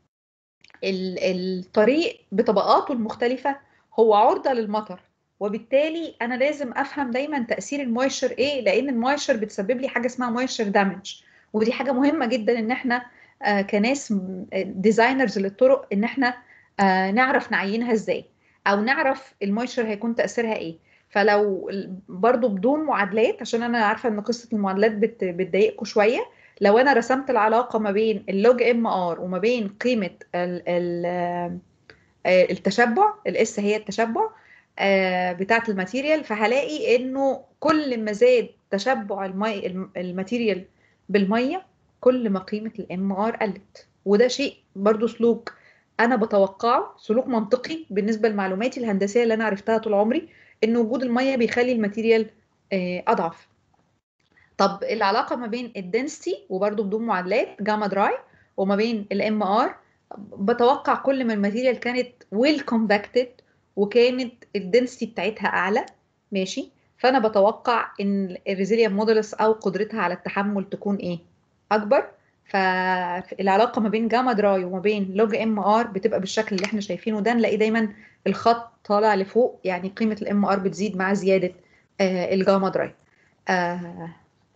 الطريق بطبقاته المختلفه هو عرضه للمطر وبالتالي انا لازم افهم دايما تاثير المويشر ايه لان المويشر بتسبب لي حاجه اسمها مويشر دامج ودي حاجه مهمه جدا ان احنا آه، كناس ديزاينرز للطرق ان احنا آه، نعرف نعينها ازاي او نعرف المويشر هيكون تاثيرها ايه فلو ال- برضو بدون معادلات عشان انا عارفه ان قصه المعادلات بت- بتضايقكم شويه لو انا رسمت العلاقه ما بين اللوج ام ار وما بين قيمه ال ال آه، التشبع الاس هي التشبع آه، بتاعه الماتيريال فهلاقي انه كل ما زاد تشبع المي الم- الماتيريال بالميه كل ما قيمه الام ار قلت وده شيء برضو سلوك انا بتوقعه سلوك منطقي بالنسبه لمعلوماتي الهندسيه اللي انا عرفتها طول عمري ان وجود الميه بيخلي الماتيريال آه، اضعف طب العلاقه ما بين الدنسيتي وبرضو بدون معادلات جاما دراي وما بين الام ار بتوقع كل ما الماتيريال كانت ويل كومباكتد وكانت الدنسيتي بتاعتها اعلى ماشي فانا بتوقع ان الريزيليان مودولس او قدرتها على التحمل تكون ايه اكبر فالعلاقه ما بين جاما دراي وما بين لوج ام ار بتبقى بالشكل اللي احنا شايفينه ده نلاقي دايما الخط طالع لفوق يعني قيمه الام ار بتزيد مع زياده آه الجاما دراي آه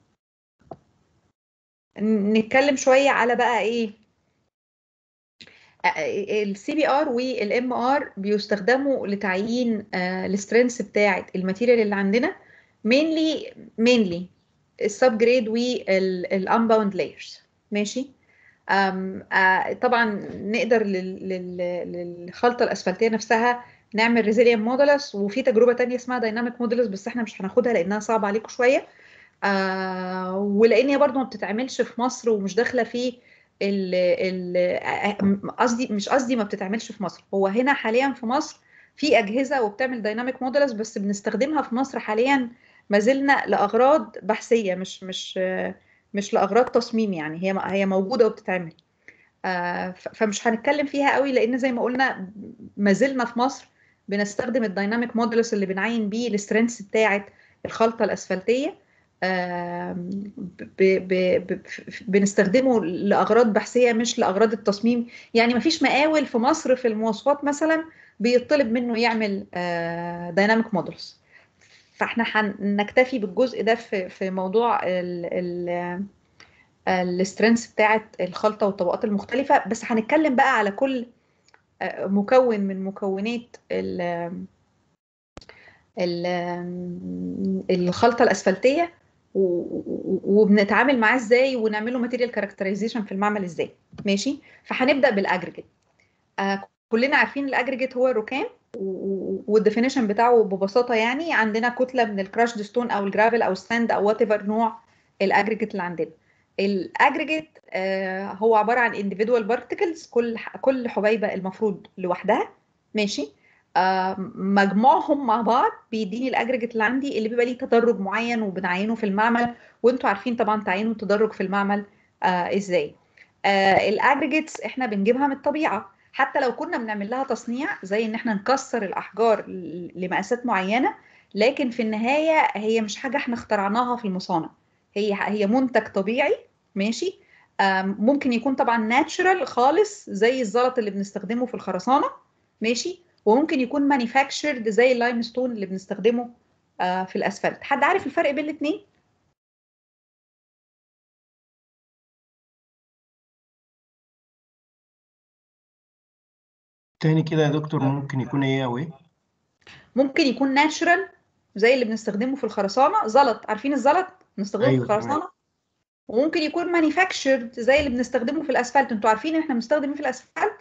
نتكلم شويه على بقى ايه السي بي ار والام ار بيستخدموا لتعيين السترينث بتاعه الماتيريال اللي عندنا mainly mainly السب جريد والانباوند لايرز ماشي أم آه طبعا نقدر لل- لل- للخلطه الاسفلتيه نفسها نعمل ريزيليان مودولس وفي تجربه تانية اسمها دايناميك مودولس بس احنا مش هناخدها لانها صعبه عليكم شويه آه ولان هي برضو ما بتتعملش في مصر ومش داخله في ال ال قصدي مش قصدي ما بتتعملش في مصر هو هنا حاليا في مصر في اجهزه وبتعمل دايناميك موديلز بس بنستخدمها في مصر حاليا ما زلنا لاغراض بحثيه مش مش مش لاغراض تصميم يعني هي هي موجوده وبتتعمل آه، ف- فمش هنتكلم فيها قوي لان زي ما قلنا ما زلنا في مصر بنستخدم الدايناميك موديلز اللي بنعين بيه السترينث بتاعه الخلطه الاسفلتيه آم، ب ب ب بنستخدمه لاغراض بحثيه مش لاغراض التصميم يعني ما فيش مقاول في مصر في المواصفات مثلا بيطلب منه يعمل دايناميك موديلز فاحنا هنكتفي بالجزء ده في في موضوع السترينث بتاعه الخلطه والطبقات المختلفه بس هنتكلم بقى على كل آه، مكون من مكونات ال ال- آم، الخلطه الاسفلتيه و- و- وبنتعامل معاه ازاي ونعمل له ماتيريال كاركترايزيشن في المعمل ازاي ماشي فهنبدا بالاجريجيت آه كلنا عارفين الاجريجيت هو الركام والديفينيشن بتاعه ببساطه يعني عندنا كتله من الكراشد ستون او الجرافل او الساند او وات ايفر نوع الاجريجيت اللي عندنا الاجريجيت آه هو عباره عن individual particles كل ح- كل حبيبه المفروض لوحدها ماشي آه مجموعهم مع بعض بيديني الاجريجيت اللي عندي اللي بيبقى ليه تدرج معين وبنعينه في المعمل وانتوا عارفين طبعا تعيين التدرج في المعمل آه ازاي آه الاجريجيتس احنا بنجيبها من الطبيعه حتى لو كنا بنعمل لها تصنيع زي ان احنا نكسر الاحجار ل- لمقاسات معينه لكن في النهايه هي مش حاجه احنا اخترعناها في المصانع هي هي منتج طبيعي ماشي آم، ممكن يكون طبعا ناتشرال خالص زي الزلط اللي بنستخدمه في الخرسانه ماشي وممكن يكون مانيفاكتشرد زي اللايم ستون اللي بنستخدمه آه، في الاسفلت حد عارف الفرق بين الاثنين تاني كده يا دكتور ممكن يكون ايه او ايه ممكن يكون ناتشرال زي اللي بنستخدمه في الخرسانه زلط عارفين الزلط بنستخدمه أيوة، في الخرسانه وممكن يكون مانيفاكتشرد زي اللي بنستخدمه في الاسفلت انتوا عارفين احنا بنستخدم ايه في الاسفلت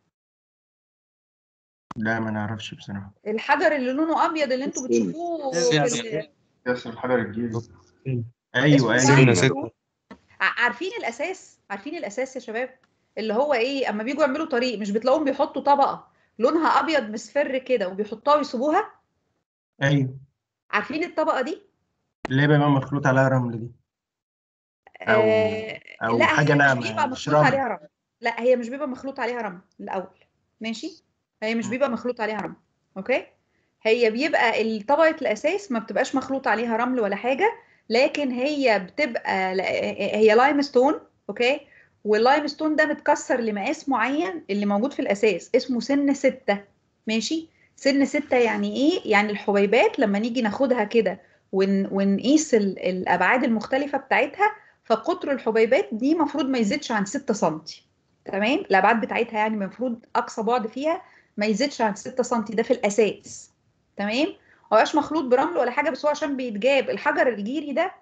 لا ما نعرفش بصراحة الحجر اللي لونه ابيض اللي انتوا بتشوفوه في ال- ياسر الحجر الجيري ايوه اسمه ايوه لايم ستة. ستون. ع- عارفين الاساس عارفين الاساس يا شباب اللي هو ايه اما بيجوا يعملوا طريق مش بتلاقوهم بيحطوا طبقه لونها ابيض مصفر كده وبيحطوها ويسيبوها ايوه عارفين الطبقه دي اللي هي بقى مخلوط عليها رمل دي أو- آه او لا حاجة هي مش ناعمة بيبقى يعني مش مخلوط رمل عليها رمل لا هي مش بيبقى مخلوط عليها رمل الاول ماشي هي مش بيبقى مخلوط عليها رمل اوكي هي بيبقى ال- طبقه الاساس ما بتبقاش مخلوط عليها رمل ولا حاجه لكن هي بتبقى لا- هي لايم ستون اوكي واللايم ستون ده متكسر لمقاس معين اللي موجود في الاساس اسمه سن ستة ماشي سن ستة يعني ايه يعني الحبيبات لما نيجي ناخدها كده ون ونقيس ال- الابعاد المختلفه بتاعتها فقطر الحبيبات دي المفروض ما يزيدش عن 6 سم تمام الابعاد بتاعتها يعني المفروض اقصى بعد فيها ما يزيدش عن 6 سم ده في الاساس تمام ما بقاش مخلوط برمل ولا حاجه بس هو عشان بيتجاب الحجر الجيري ده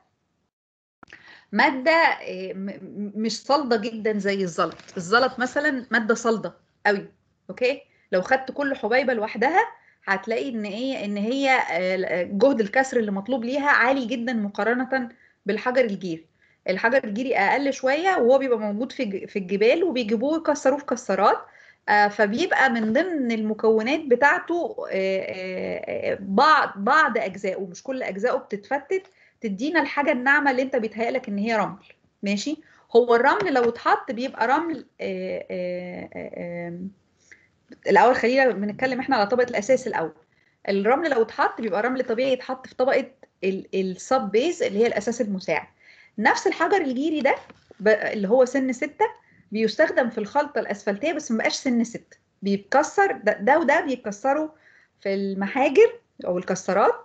ماده آه، م- م- مش صلده جدا زي الزلط الزلط مثلا ماده صلده قوي اوكي لو خدت كل حبيبه لوحدها هتلاقي ان ايه ان هي آه، جهد الكسر اللي مطلوب ليها عالي جدا مقارنه بالحجر الجيري الحجر الجيري اقل شويه وهو بيبقى موجود في ج- في الجبال وبيجيبوه يكسروه في كسرات آه، فبيبقى من ضمن المكونات بتاعته آه، آه، آه، بعض بعض اجزائه مش كل اجزائه بتتفتت تدينا الحاجه الناعمه اللي انت بيتهيألك ان هي رمل ماشي هو الرمل لو اتحط بيبقى رمل آه، آه، آه، آه، الاول خلينا بنتكلم احنا على طبقه الاساس الاول الرمل لو اتحط بيبقى رمل طبيعي يتحط في طبقه السب بيز اللي هي الاساس المساعد نفس الحجر الجيري ده ب- اللي هو سن ستة بيستخدم في الخلطة الأسفلتية بس مبقاش سن ستة بيتكسر ده, ده وده بيتكسروا في المحاجر أو الكسرات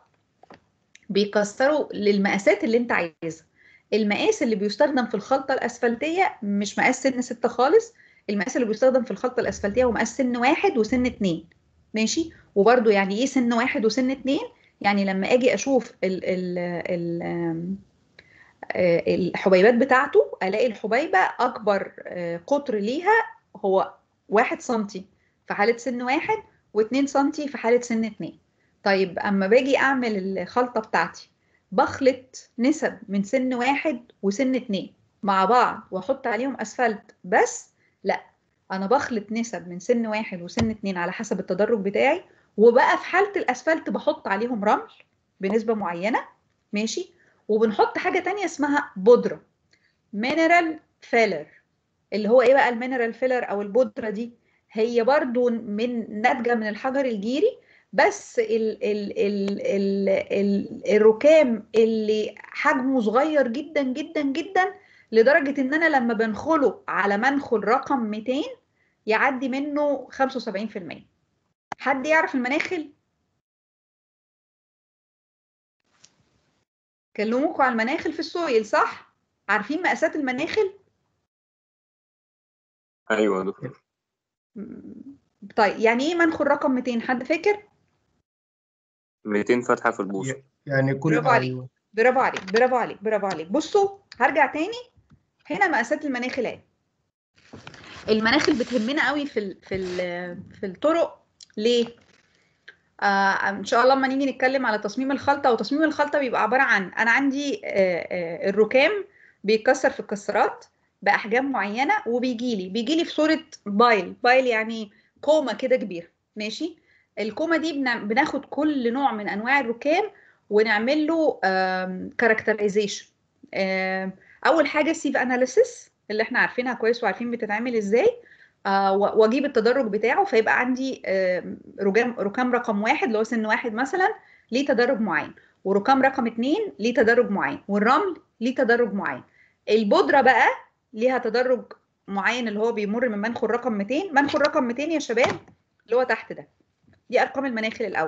بيكسروا للمقاسات اللي انت عايزها المقاس اللي بيستخدم في الخلطة الأسفلتية مش مقاس سن ستة خالص المقاس اللي بيستخدم في الخلطة الأسفلتية هو مقاس سن واحد وسن اتنين ماشي وبرده يعني ايه سن واحد وسن اتنين يعني لما اجي اشوف ال ال ال آم، آه، الحبيبات بتاعته الاقي الحبيبه اكبر آه، قطر ليها هو واحد سنتي في حاله سن واحد واتنين سنتي في حاله سن اتنين طيب اما باجي اعمل الخلطه بتاعتي بخلط نسب من سن واحد وسن اتنين مع بعض واحط عليهم اسفلت بس لا انا بخلط نسب من سن واحد وسن اتنين على حسب التدرج بتاعي وبقى في حاله الاسفلت بحط عليهم رمل بنسبه معينه ماشي وبنحط حاجه تانية اسمها بودره مينرال فيلر اللي هو ايه بقى المينرال فيلر او البودره دي هي برضو من ناتجه من الحجر الجيري بس ال ال ال ال ال الركام اللي حجمه صغير جدا جدا جدا لدرجه ان انا لما بنخله على منخل رقم 200 يعدي منه 75% حد يعرف المناخل كلموكوا على المناخل في السويل صح عارفين مقاسات المناخل ايوه يا دكتور م- طيب يعني ايه منخل رقم 200 حد فاكر 200 فتحة في البوصة يعني كل برافو عليك. أيوة. برافو عليك برافو عليك برافو عليك بصوا هرجع تاني هنا مقاسات المناخل اهي المناخل بتهمنا قوي في ال في ال في الطرق ليه آه ان شاء الله لما نيجي نتكلم على تصميم الخلطه وتصميم الخلطه بيبقى عباره عن انا عندي آه آه الركام بيتكسر في الكسرات باحجام معينه وبيجي لي بيجي لي في صوره بايل بايل يعني كومه كده كبيره ماشي الكومه دي بنا- بناخد كل نوع من انواع الركام ونعمل له كاركترايزيشن اول حاجه سيف اناليسيس اللي احنا عارفينها كويس وعارفين بتتعمل ازاي آه، و- واجيب التدرج بتاعه فيبقى عندي آم، رجام ركام رقم واحد اللي هو سن واحد مثلا ليه تدرج معين وركام رقم اتنين ليه تدرج معين والرمل ليه تدرج معين البودره بقى ليها تدرج معين اللي هو بيمر من منخل رقم 200 منخل رقم 200 يا شباب اللي هو تحت ده دي ارقام المناخل الاول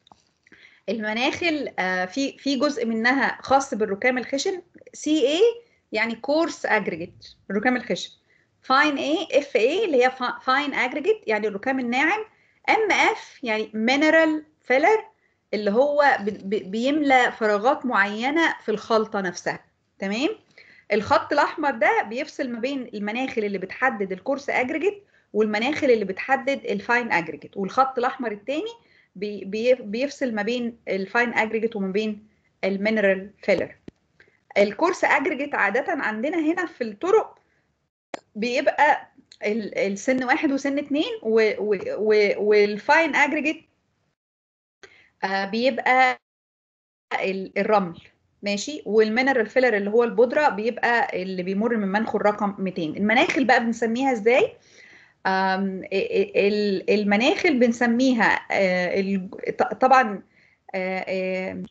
المناخل آه، في في جزء منها خاص بالركام الخشن سي اي يعني كورس اجريجيت الركام الخشن فاين اي اف اي اللي هي فاين اجريجيت يعني الركام الناعم ام اف يعني مينرال فيلر اللي هو ب- ب- بيملى فراغات معينه في الخلطه نفسها تمام الخط الاحمر ده بيفصل ما بين المناخل اللي بتحدد الكورس اجريجيت والمناخل اللي بتحدد الفاين اجريجيت والخط الاحمر الثاني بي بي بيفصل ما بين الفاين اجريجيت وما بين المينرال فيلر الكورس اجريجيت عاده عندنا هنا في الطرق بيبقى ال- السن واحد وسن اتنين و- و- و- والفاين اجريجيت آه، بيبقى ال- الرمل ماشي والمينرال فيلر اللي هو البودره بيبقى اللي بيمر من منخل رقم 200 المناخل بقى بنسميها ازاي آم، ال- ال- المناخل بنسميها آه، ال- ط- طبعا آه، آه،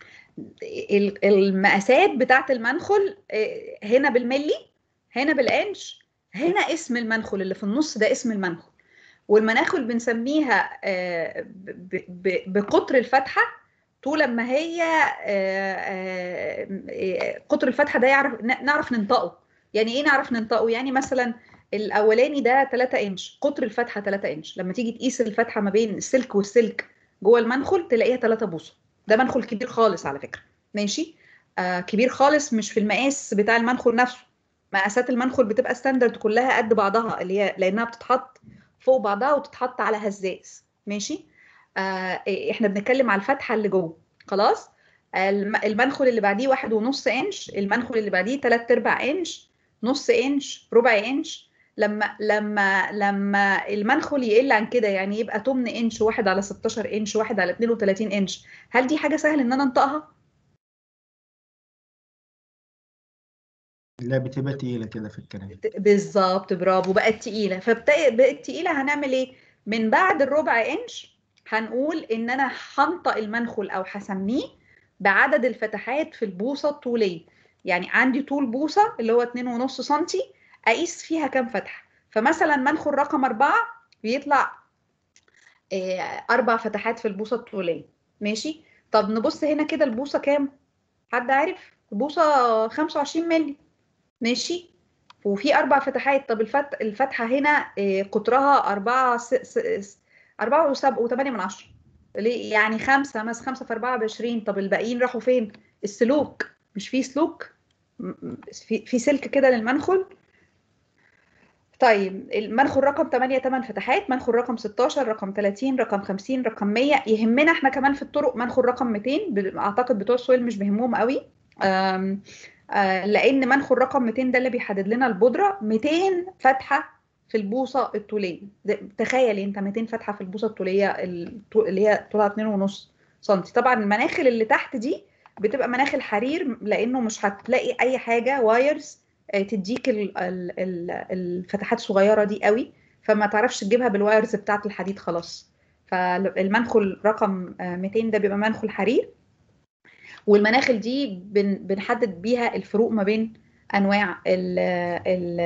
ال- المقاسات بتاعه المنخل آه، هنا بالملي هنا بالانش هنا اسم المنخل اللي في النص ده اسم المنخل والمناخل بنسميها آه، ب- ب- بقطر الفتحه طول ما هي آه، آه، آه، قطر الفتحه ده يعرف ن- نعرف ننطقه يعني ايه نعرف ننطقه يعني مثلا الاولاني ده 3 انش قطر الفتحه 3 انش لما تيجي تقيس الفتحه ما بين السلك والسلك جوه المنخل تلاقيها 3 بوصه ده منخل كبير خالص على فكره ماشي آه كبير خالص مش في المقاس بتاع المنخل نفسه مقاسات المنخل بتبقى ستاندرد كلها قد بعضها اللي هي لانها بتتحط فوق بعضها وتتحط على هزاز ماشي آه احنا بنتكلم على الفتحه اللي جوه خلاص الم- المنخل اللي بعديه واحد ونص انش المنخل اللي بعديه تلات ارباع انش نص انش ربع انش لما لما لما المنخل يقل عن كده يعني يبقى 8 انش واحد على 16 انش واحد على 32 انش هل دي حاجه سهل ان انا انطقها لا بتبقى تقيلة كده في الكلام بالظبط برافو بقت تقيله فبقت تقيله هنعمل ايه من بعد الربع انش هنقول ان انا هنطق المنخل او هسميه بعدد الفتحات في البوصه الطوليه يعني عندي طول بوصه اللي هو 2.5 سنتي اقيس فيها كام فتحه فمثلا منخل رقم أربعة بيطلع آه، اربع فتحات في البوصه الطوليه ماشي طب نبص هنا كده البوصه كام حد عارف البوصه 25 مللي ماشي وفي اربع فتحات طب الفت... الفتحه هنا آه، قطرها أربعة س... س... س... أربعة وسبعة وثمانية من عشرة ليه يعني خمسة مثلا خمسة في أربعة بعشرين طب الباقيين راحوا فين السلوك مش في سلوك م- م- في في سلك كده للمنخل طيب المنخل رقم 8 8 فتحات منخل رقم 16 رقم 30 رقم 50 رقم 100 يهمنا احنا كمان في الطرق منخل رقم 200 ب- اعتقد بتوع السويل مش بيهمهم قوي أم، آه، لان منخل رقم 200 ده اللي بيحدد لنا البودره 200 فتحه في البوصه الطوليه ده- تخيل انت 200 فتحه في البوصه الطوليه الطو- اللي هي طولها 2.5 سم طبعا المناخل اللي تحت دي بتبقى مناخل حرير لانه مش هتلاقي اي حاجه وايرز آه، تديك ال- ال- ال- الفتحات الصغيره دي قوي فما تعرفش تجيبها بالوايرز بتاعه الحديد خلاص فالمنخل رقم آه، 200 ده بيبقى منخل حرير والمناخل دي بن بنحدد بيها الفروق ما بين انواع ال ال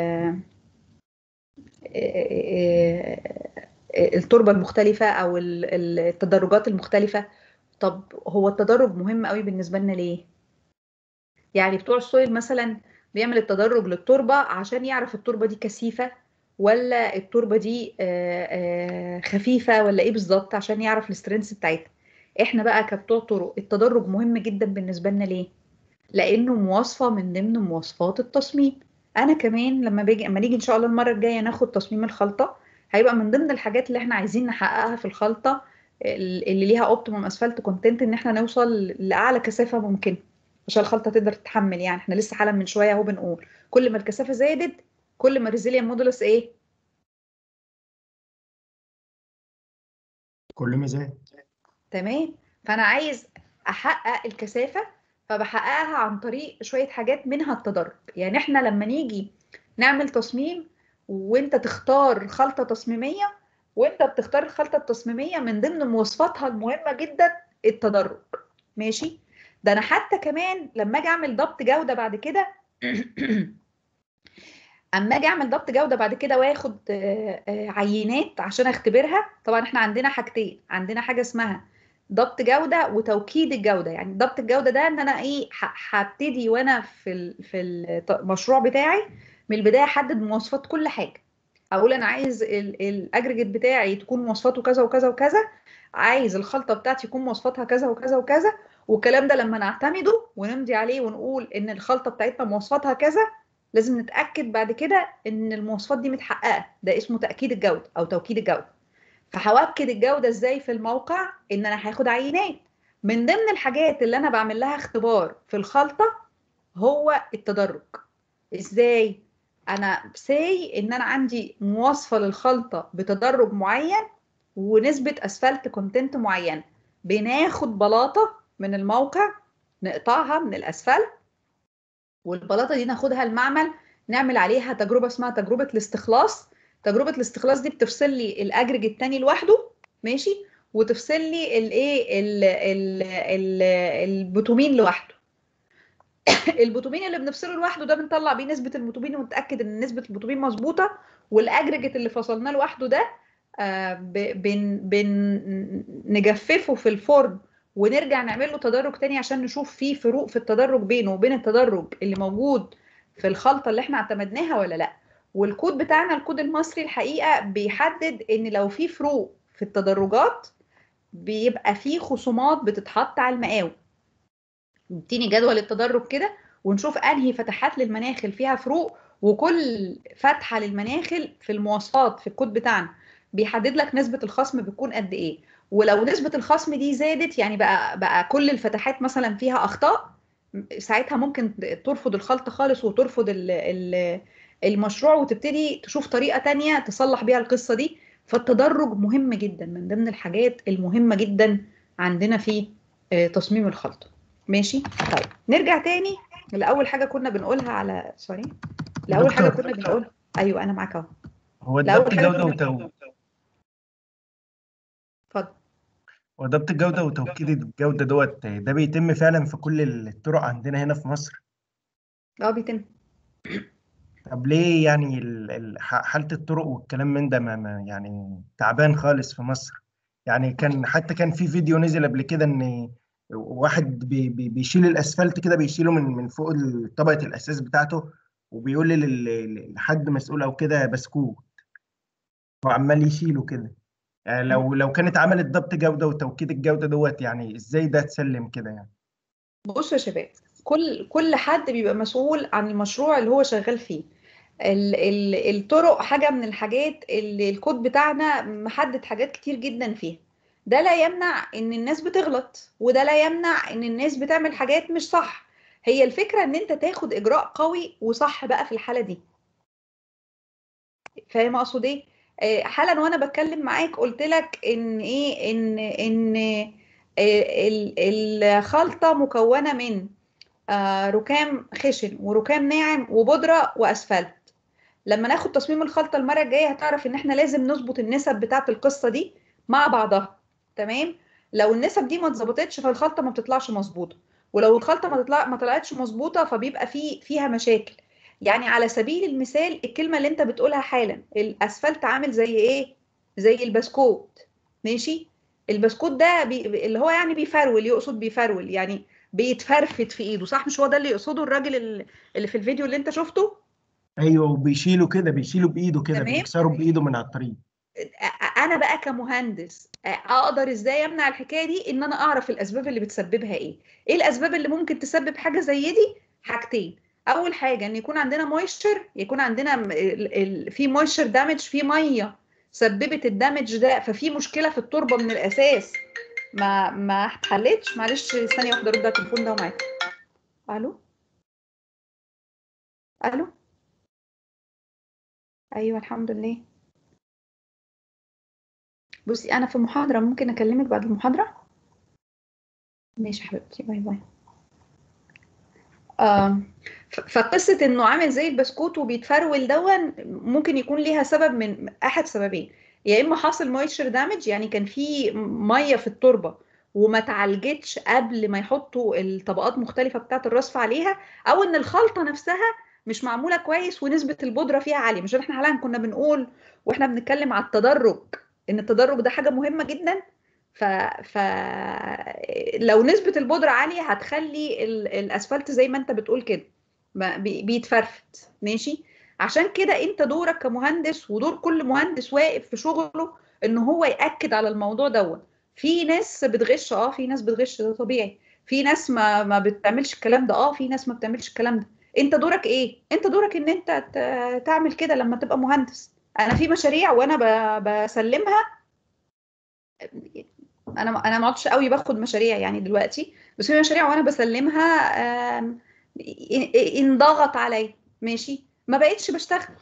التربه المختلفه او ال- ال- التدرجات المختلفه طب هو التدرج مهم قوي بالنسبه لنا ليه يعني بتوع السويل مثلا بيعمل التدرج للتربه عشان يعرف التربه دي كثيفه ولا التربه دي آه، آه، خفيفه ولا ايه بالظبط عشان يعرف السترينث بتاعتها احنا بقى كبتوع طرق التدرج مهم جدا بالنسبه لنا ليه لانه مواصفه من ضمن مواصفات التصميم انا كمان لما باجي اما نيجي ان شاء الله المره الجايه ناخد تصميم الخلطه هيبقى من ضمن الحاجات اللي احنا عايزين نحققها في الخلطه ال- اللي ليها اوبتيموم اسفلت كونتنت ان احنا نوصل لاعلى كثافه ممكنه عشان الخلطه تقدر تتحمل يعني احنا لسه حالا من شويه اهو بنقول كل ما الكثافه زادت كل ما الريزيليان مودولس ايه كل ما زاد تمام فانا عايز احقق الكثافه فبحققها عن طريق شويه حاجات منها التدرج يعني احنا لما نيجي نعمل تصميم وانت تختار خلطه تصميميه وانت بتختار الخلطه التصميميه من ضمن مواصفاتها المهمه جدا التدرج ماشي ده انا حتى كمان لما اجي اعمل ضبط جوده بعد كده اما اجي اعمل ضبط جوده بعد كده واخد آه، آه، عينات عشان اختبرها طبعا احنا عندنا حاجتين عندنا حاجه اسمها ضبط جوده وتوكيد الجوده يعني ضبط الجوده ده ان انا ايه ه- هبتدي وانا في ال- في المشروع بتاعي من البدايه احدد مواصفات كل حاجه اقول انا عايز الاجريجيت بتاعي تكون مواصفاته كذا وكذا وكذا عايز الخلطه بتاعتي يكون مواصفاتها كذا وكذا وكذا والكلام ده لما نعتمده ونمضي عليه ونقول ان الخلطه بتاعتنا مواصفاتها كذا لازم نتاكد بعد كده ان المواصفات دي متحققه ده اسمه تاكيد الجوده او توكيد الجوده فهوكد الجوده ازاي في الموقع ان انا هاخد عينات من ضمن الحاجات اللي انا بعمل لها اختبار في الخلطه هو التدرج ازاي انا ساي ان انا عندي مواصفه للخلطه بتدرج معين ونسبه اسفلت كونتنت معينه بناخد بلاطه من الموقع نقطعها من الاسفلت والبلاطه دي ناخدها المعمل نعمل عليها تجربه اسمها تجربه الاستخلاص تجربه الاستخلاص دي بتفصل لي الاجرج التاني لوحده ماشي وتفصل لي الايه ال- ال- ال- البوتومين لوحده البوتومين اللي بنفصله لوحده ده بنطلع بيه نسبه البوتومين ونتاكد ان نسبه البوتومين مظبوطه والاجرجت اللي فصلناه لوحده ده آه، ب- بن بن نجففه في الفرن ونرجع نعمل له تدرج تاني عشان نشوف فيه فروق في التدرج بينه وبين التدرج اللي موجود في الخلطه اللي احنا اعتمدناها ولا لا والكود بتاعنا الكود المصري الحقيقه بيحدد ان لو في فروق في التدرجات بيبقى في خصومات بتتحط على المقاول اديني جدول التدرج كده ونشوف انهي فتحات للمناخل فيها فروق وكل فتحه للمناخل في المواصفات في الكود بتاعنا بيحدد لك نسبه الخصم بتكون قد ايه ولو نسبه الخصم دي زادت يعني بقى بقى كل الفتحات مثلا فيها اخطاء ساعتها ممكن ترفض الخلط خالص وترفض ال ال المشروع وتبتدي تشوف طريقه تانية تصلح بيها القصه دي فالتدرج مهم جدا من ضمن الحاجات المهمه جدا عندنا في آه، تصميم الخلطه ماشي طيب نرجع تاني لاول حاجه كنا بنقولها على سوري لاول حاجه دكتور. كنا بنقولها ايوه انا معاك اهو هو لا، أول ضبط حاجة الجودة كنا- وتو... اتفضل هو ضبط الجودة وتوكيد الجودة دوت ده بيتم فعلا في كل الطرق عندنا هنا في مصر اه بيتم طب ليه يعني ال- ال- ح- حالة الطرق والكلام من ده ما ما- يعني تعبان خالص في مصر يعني كان حتى كان في فيديو نزل قبل كده ان واحد بي بي بيشيل الاسفلت كده بيشيله من من فوق ال- طبقة الاساس بتاعته وبيقول لل- لل- لحد مسؤول او كده بسكوت هو عمال يشيله كده يعني لو لو كانت عملت ضبط جودة وتوكيد الجودة دوت يعني ازاي ده تسلم كده يعني بصوا يا شباب كل كل حد بيبقى مسؤول عن المشروع اللي هو شغال فيه ال ال الطرق حاجة من الحاجات اللي الكود بتاعنا محدد حاجات كتير جدا فيها ده لا يمنع ان الناس بتغلط وده لا يمنع ان الناس بتعمل حاجات مش صح هي الفكرة ان انت تاخد اجراء قوي وصح بقى في الحالة دي فاهم اقصد ايه آه، حالا وانا بتكلم معاك قلت لك ان ايه ان ان آه، ال- الخلطة مكونة من آه، ركام خشن وركام ناعم وبودرة واسفلت لما ناخد تصميم الخلطة المرة الجاية هتعرف ان احنا لازم نظبط النسب بتاعت القصة دي مع بعضها تمام لو النسب دي ما اتظبطتش فالخلطة ما بتطلعش مظبوطة ولو الخلطة ما تطلع ما طلعتش مظبوطة فبيبقى في فيها مشاكل يعني على سبيل المثال الكلمة اللي انت بتقولها حالا الاسفلت عامل زي ايه زي البسكوت ماشي البسكوت ده بي... اللي هو يعني بيفرول يقصد بيفرول يعني بيتفرفت في ايده صح مش هو ده اللي يقصده الراجل ال- اللي في الفيديو اللي انت شفته ايوه وبيشيله كده بيشيله بايده كده تمام. بيكسره بايده من على الطريق أ- انا بقى كمهندس آه، اقدر ازاي امنع الحكايه دي ان انا اعرف الاسباب اللي بتسببها ايه ايه الاسباب اللي ممكن تسبب حاجه زي دي حاجتين اول حاجه ان يكون عندنا مويستشر يكون عندنا م- ال- ال- في مويستشر دامج في ميه سببت الدامج ده ففي مشكله في التربه من الاساس ما ما اتحلتش معلش ثانيه واحده رد على التليفون ده ومعاك الو الو ايوه الحمد لله بصي انا في محاضره ممكن اكلمك بعد المحاضره ماشي يا حبيبتي باي باي آم، ف- فقصه انه عامل زي البسكوت وبيتفرول دون ممكن يكون ليها سبب من احد سببين يا اما حاصل مويستشر دامج يعني كان في ميه في التربه وما اتعالجتش قبل ما يحطوا الطبقات مختلفه بتاعه الرصف عليها او ان الخلطه نفسها مش معموله كويس ونسبه البودره فيها عاليه مش احنا حاليا كنا بنقول واحنا بنتكلم على التدرج ان التدرج ده حاجه مهمه جدا ف... ف لو نسبه البودره عاليه هتخلي ال... الاسفلت زي ما انت بتقول كده ما- بي- بيتفرفت ماشي عشان كده انت دورك كمهندس ودور كل مهندس واقف في شغله ان هو ياكد على الموضوع دوت في ناس بتغش اه في ناس بتغش ده طبيعي في ناس ما ما بتعملش الكلام ده اه في ناس ما بتعملش الكلام ده انت دورك ايه انت دورك ان انت ت- تعمل كده لما تبقى مهندس انا في مشاريع وانا ب- بسلمها انا انا ما عدتش قوي باخد مشاريع يعني دلوقتي بس في مشاريع وانا بسلمها آم، ان- انضغط عليا ماشي ما بقتش بشتغل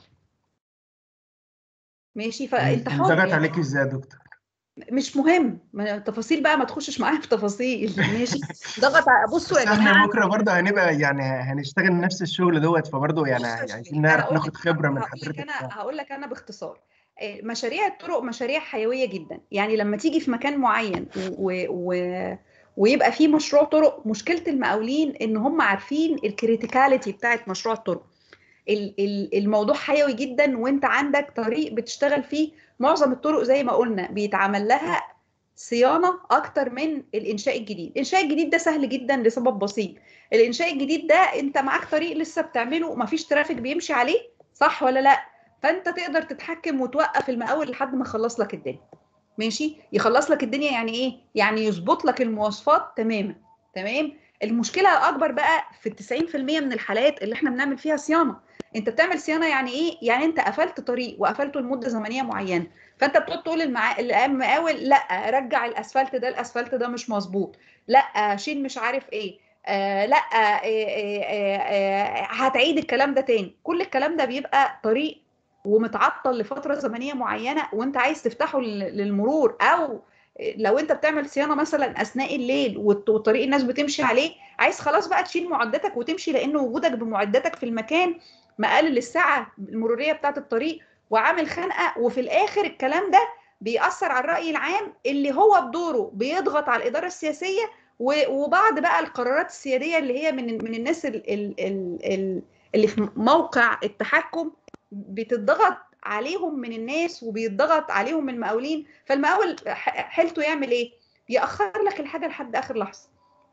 ماشي فانت حر ضغط يعني. عليك ازاي يا دكتور مش مهم ما- تفاصيل بقى ما تخشش معايا في تفاصيل ماشي ضغط ع- بصوا بس يا احنا جماعه بكره برضه هنبقى يعني هنشتغل نفس الشغل دوت فبرضه يعني بصوا يا شريف، عايزين أنا نعرف هقول ناخد لك- خبره من هقول لك حضرتك انا هقول لك انا باختصار آه، مشاريع الطرق مشاريع حيويه جدا يعني لما تيجي في مكان معين و... و... ويبقى في مشروع طرق مشكله المقاولين ان هم عارفين الكريتيكاليتي بتاعت مشروع الطرق ال- ال- الموضوع حيوي جدا وانت عندك طريق بتشتغل فيه معظم الطرق زي ما قلنا بيتعمل لها صيانه اكتر من الانشاء الجديد الانشاء الجديد ده سهل جدا لسبب بسيط الانشاء الجديد ده انت معاك طريق لسه بتعمله مفيش ترافيك بيمشي عليه صح ولا لا فانت تقدر تتحكم وتوقف المقاول لحد ما يخلص لك الدنيا ماشي يخلص لك الدنيا يعني ايه يعني يظبط لك المواصفات تماما تمام المشكله الاكبر بقى في ال 90% من الحالات اللي احنا بنعمل فيها صيانه انت بتعمل صيانه يعني ايه يعني انت قفلت طريق وقفلته لمده زمنيه معينه فانت بتقعد تقول للمع... المقاول لا رجع الاسفلت ده الاسفلت ده مش مظبوط لا شيل مش عارف ايه آه لا آه آه آه آه هتعيد الكلام ده تاني كل الكلام ده بيبقى طريق ومتعطل لفتره زمنيه معينه وانت عايز تفتحه لل- للمرور او لو انت بتعمل صيانه مثلا اثناء الليل والط- والطريق الناس بتمشي عليه عايز خلاص بقى تشيل معداتك وتمشي لان وجودك بمعداتك في المكان مقلل الساعه المروريه بتاعه الطريق وعامل خنقه وفي الاخر الكلام ده بيأثر على الرأي العام اللي هو بدوره بيضغط على الإدارة السياسية و- وبعض بقى القرارات السيادية اللي هي من من الناس ال- ال- ال- ال- اللي في موقع التحكم بتضغط عليهم من الناس وبيضغط عليهم من المقاولين فالمقاول ح- حيلته يعمل ايه؟ يأخر لك الحاجة لحد آخر لحظة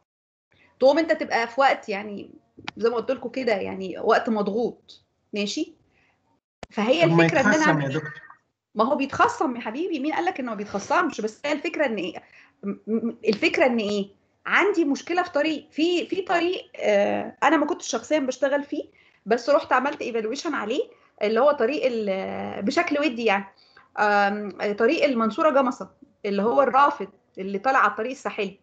تقوم انت تبقى في وقت يعني زي ما قلت لكم كده يعني وقت مضغوط ماشي فهي طب ما الفكرة ان يتخصم انا يا دكتور ما هو بيتخصم يا حبيبي مين قال لك انه ما بيتخصمش بس هي الفكره ان ايه م- م- الفكره ان ايه عندي مشكله في طريق في في طريق آه انا ما كنتش شخصيا بشتغل فيه بس رحت عملت ايفالويشن عليه اللي هو طريق ال- بشكل ودي يعني آم، طريق المنصوره جمصه اللي هو الرافد اللي طالع على الطريق الساحلي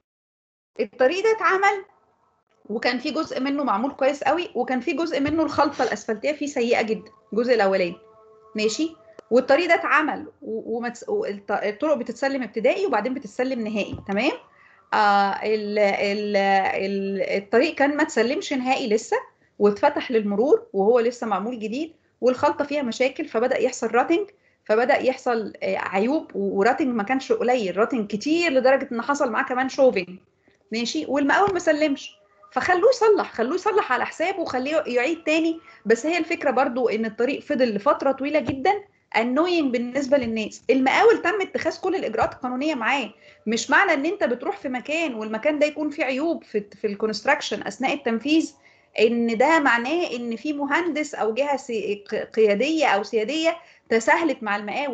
الطريق ده اتعمل وكان في جزء منه معمول كويس قوي وكان في جزء منه الخلطه الاسفلتيه فيه سيئه جدا الجزء الاولاني ماشي والطريق ده اتعمل و- ومتس... والط- الطرق بتتسلم ابتدائي وبعدين بتتسلم نهائي تمام آه ال... ال... ال... الطريق كان ما تسلمش نهائي لسه واتفتح للمرور وهو لسه معمول جديد والخلطه فيها مشاكل فبدا يحصل راتنج فبدا يحصل آه، عيوب وراتنج ما كانش قليل راتنج كتير لدرجه ان حصل معاه كمان شوفينج ماشي والمقاول ما سلمش فخلوه يصلح خلوه يصلح على حسابه وخليه يعيد تاني بس هي الفكره برضو ان الطريق فضل لفتره طويله جدا انوينج بالنسبه للناس المقاول تم اتخاذ كل الاجراءات القانونيه معاه مش معنى ان انت بتروح في مكان والمكان ده يكون فيه عيوب في في الكونستراكشن اثناء التنفيذ ان ده معناه ان في مهندس او جهه سي- ق- قياديه او سياديه تساهلت مع المقاول لا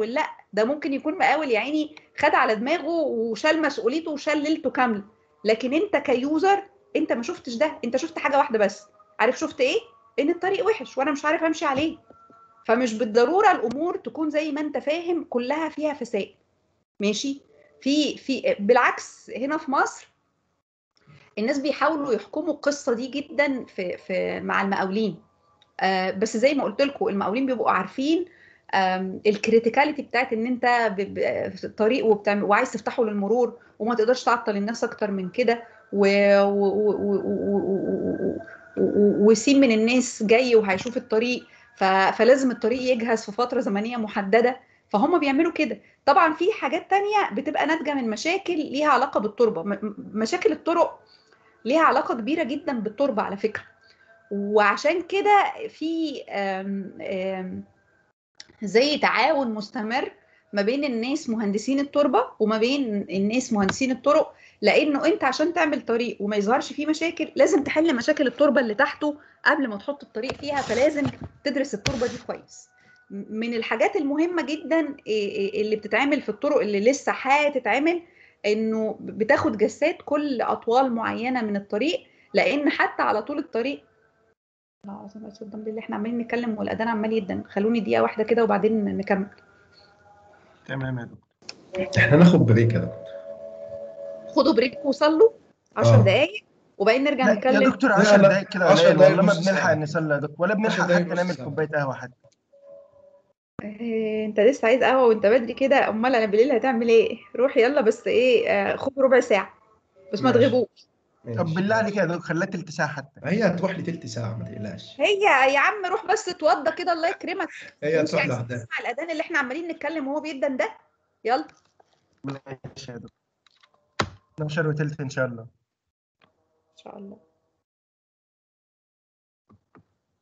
ده ممكن يكون مقاول يا عيني خد على دماغه وشال مسؤوليته وشال ليلته كامله لكن انت كيوزر انت ما شفتش ده انت شفت حاجه واحده بس عارف شفت ايه ان الطريق وحش وانا مش عارف امشي عليه فمش بالضروره الامور تكون زي ما انت فاهم كلها فيها فساد ماشي في في بالعكس هنا في مصر الناس بيحاولوا يحكموا القصه دي جدا في في مع المقاولين آه بس زي ما قلت لكم المقاولين بيبقوا عارفين الكريتيكاليتي بتاعت ان انت ب- ب- في الطريق وبتعمل وعايز تفتحه للمرور وما تقدرش تعطل الناس اكتر من كده و- و- و- و- و- و- و- وسيم من الناس جاي وهيشوف الطريق ف- فلازم الطريق يجهز في فتره زمنيه محدده فهم بيعملوا كده طبعا في حاجات تانية بتبقى ناتجه من مشاكل ليها علاقه بالتربه م- م- مشاكل الطرق ليها علاقه كبيره جدا بالتربه على فكره وعشان كده في آم، آم، زي تعاون مستمر ما بين الناس مهندسين التربه وما بين الناس مهندسين الطرق لانه انت عشان تعمل طريق وما يظهرش فيه مشاكل لازم تحل مشاكل التربه اللي تحته قبل ما تحط الطريق فيها فلازم تدرس التربه دي كويس من الحاجات المهمه جدا اللي بتتعمل في الطرق اللي لسه هتتعمل انه بتاخد جسات كل اطوال معينه من الطريق لان حتى على طول الطريق لا العظيم لا قدام بالله احنا عمالين نتكلم والاذان عمال يدن خلوني دقيقه واحده كده وبعدين نكمل تمام يا دكتور احنا ناخد بريك كده خدوا بريك وصلوا 10 آه. دقايق وبعدين نرجع لا يا نتكلم دكتور لا، 10 لا، دقايق كده 10 قليل دقايق والله ما نص بنلحق ساعة. نصلي يا دكتور ولا 10 بنلحق دقايق حتى نص نعمل ساعة. كوبايه قهوه حتى إيه انت لسه عايز قهوه وانت بدري كده امال انا بالليل هتعمل ايه روح يلا بس ايه آه، خد ربع ساعه بس ما ماشي. تغيبوش ماشي. طب بالله عليك يا دكتور خليها تلت ساعه حتى هي هتروح لي تلت ساعة ما تقلقش هي يا عم روح بس اتوضى كده الله يكرمك هي مش هتروح عايز لوحدها تسمع الاذان اللي احنا عمالين نتكلم وهو بيدن ده يلا ماشي يا دكتور 12 وتلت ان شاء الله ان شاء الله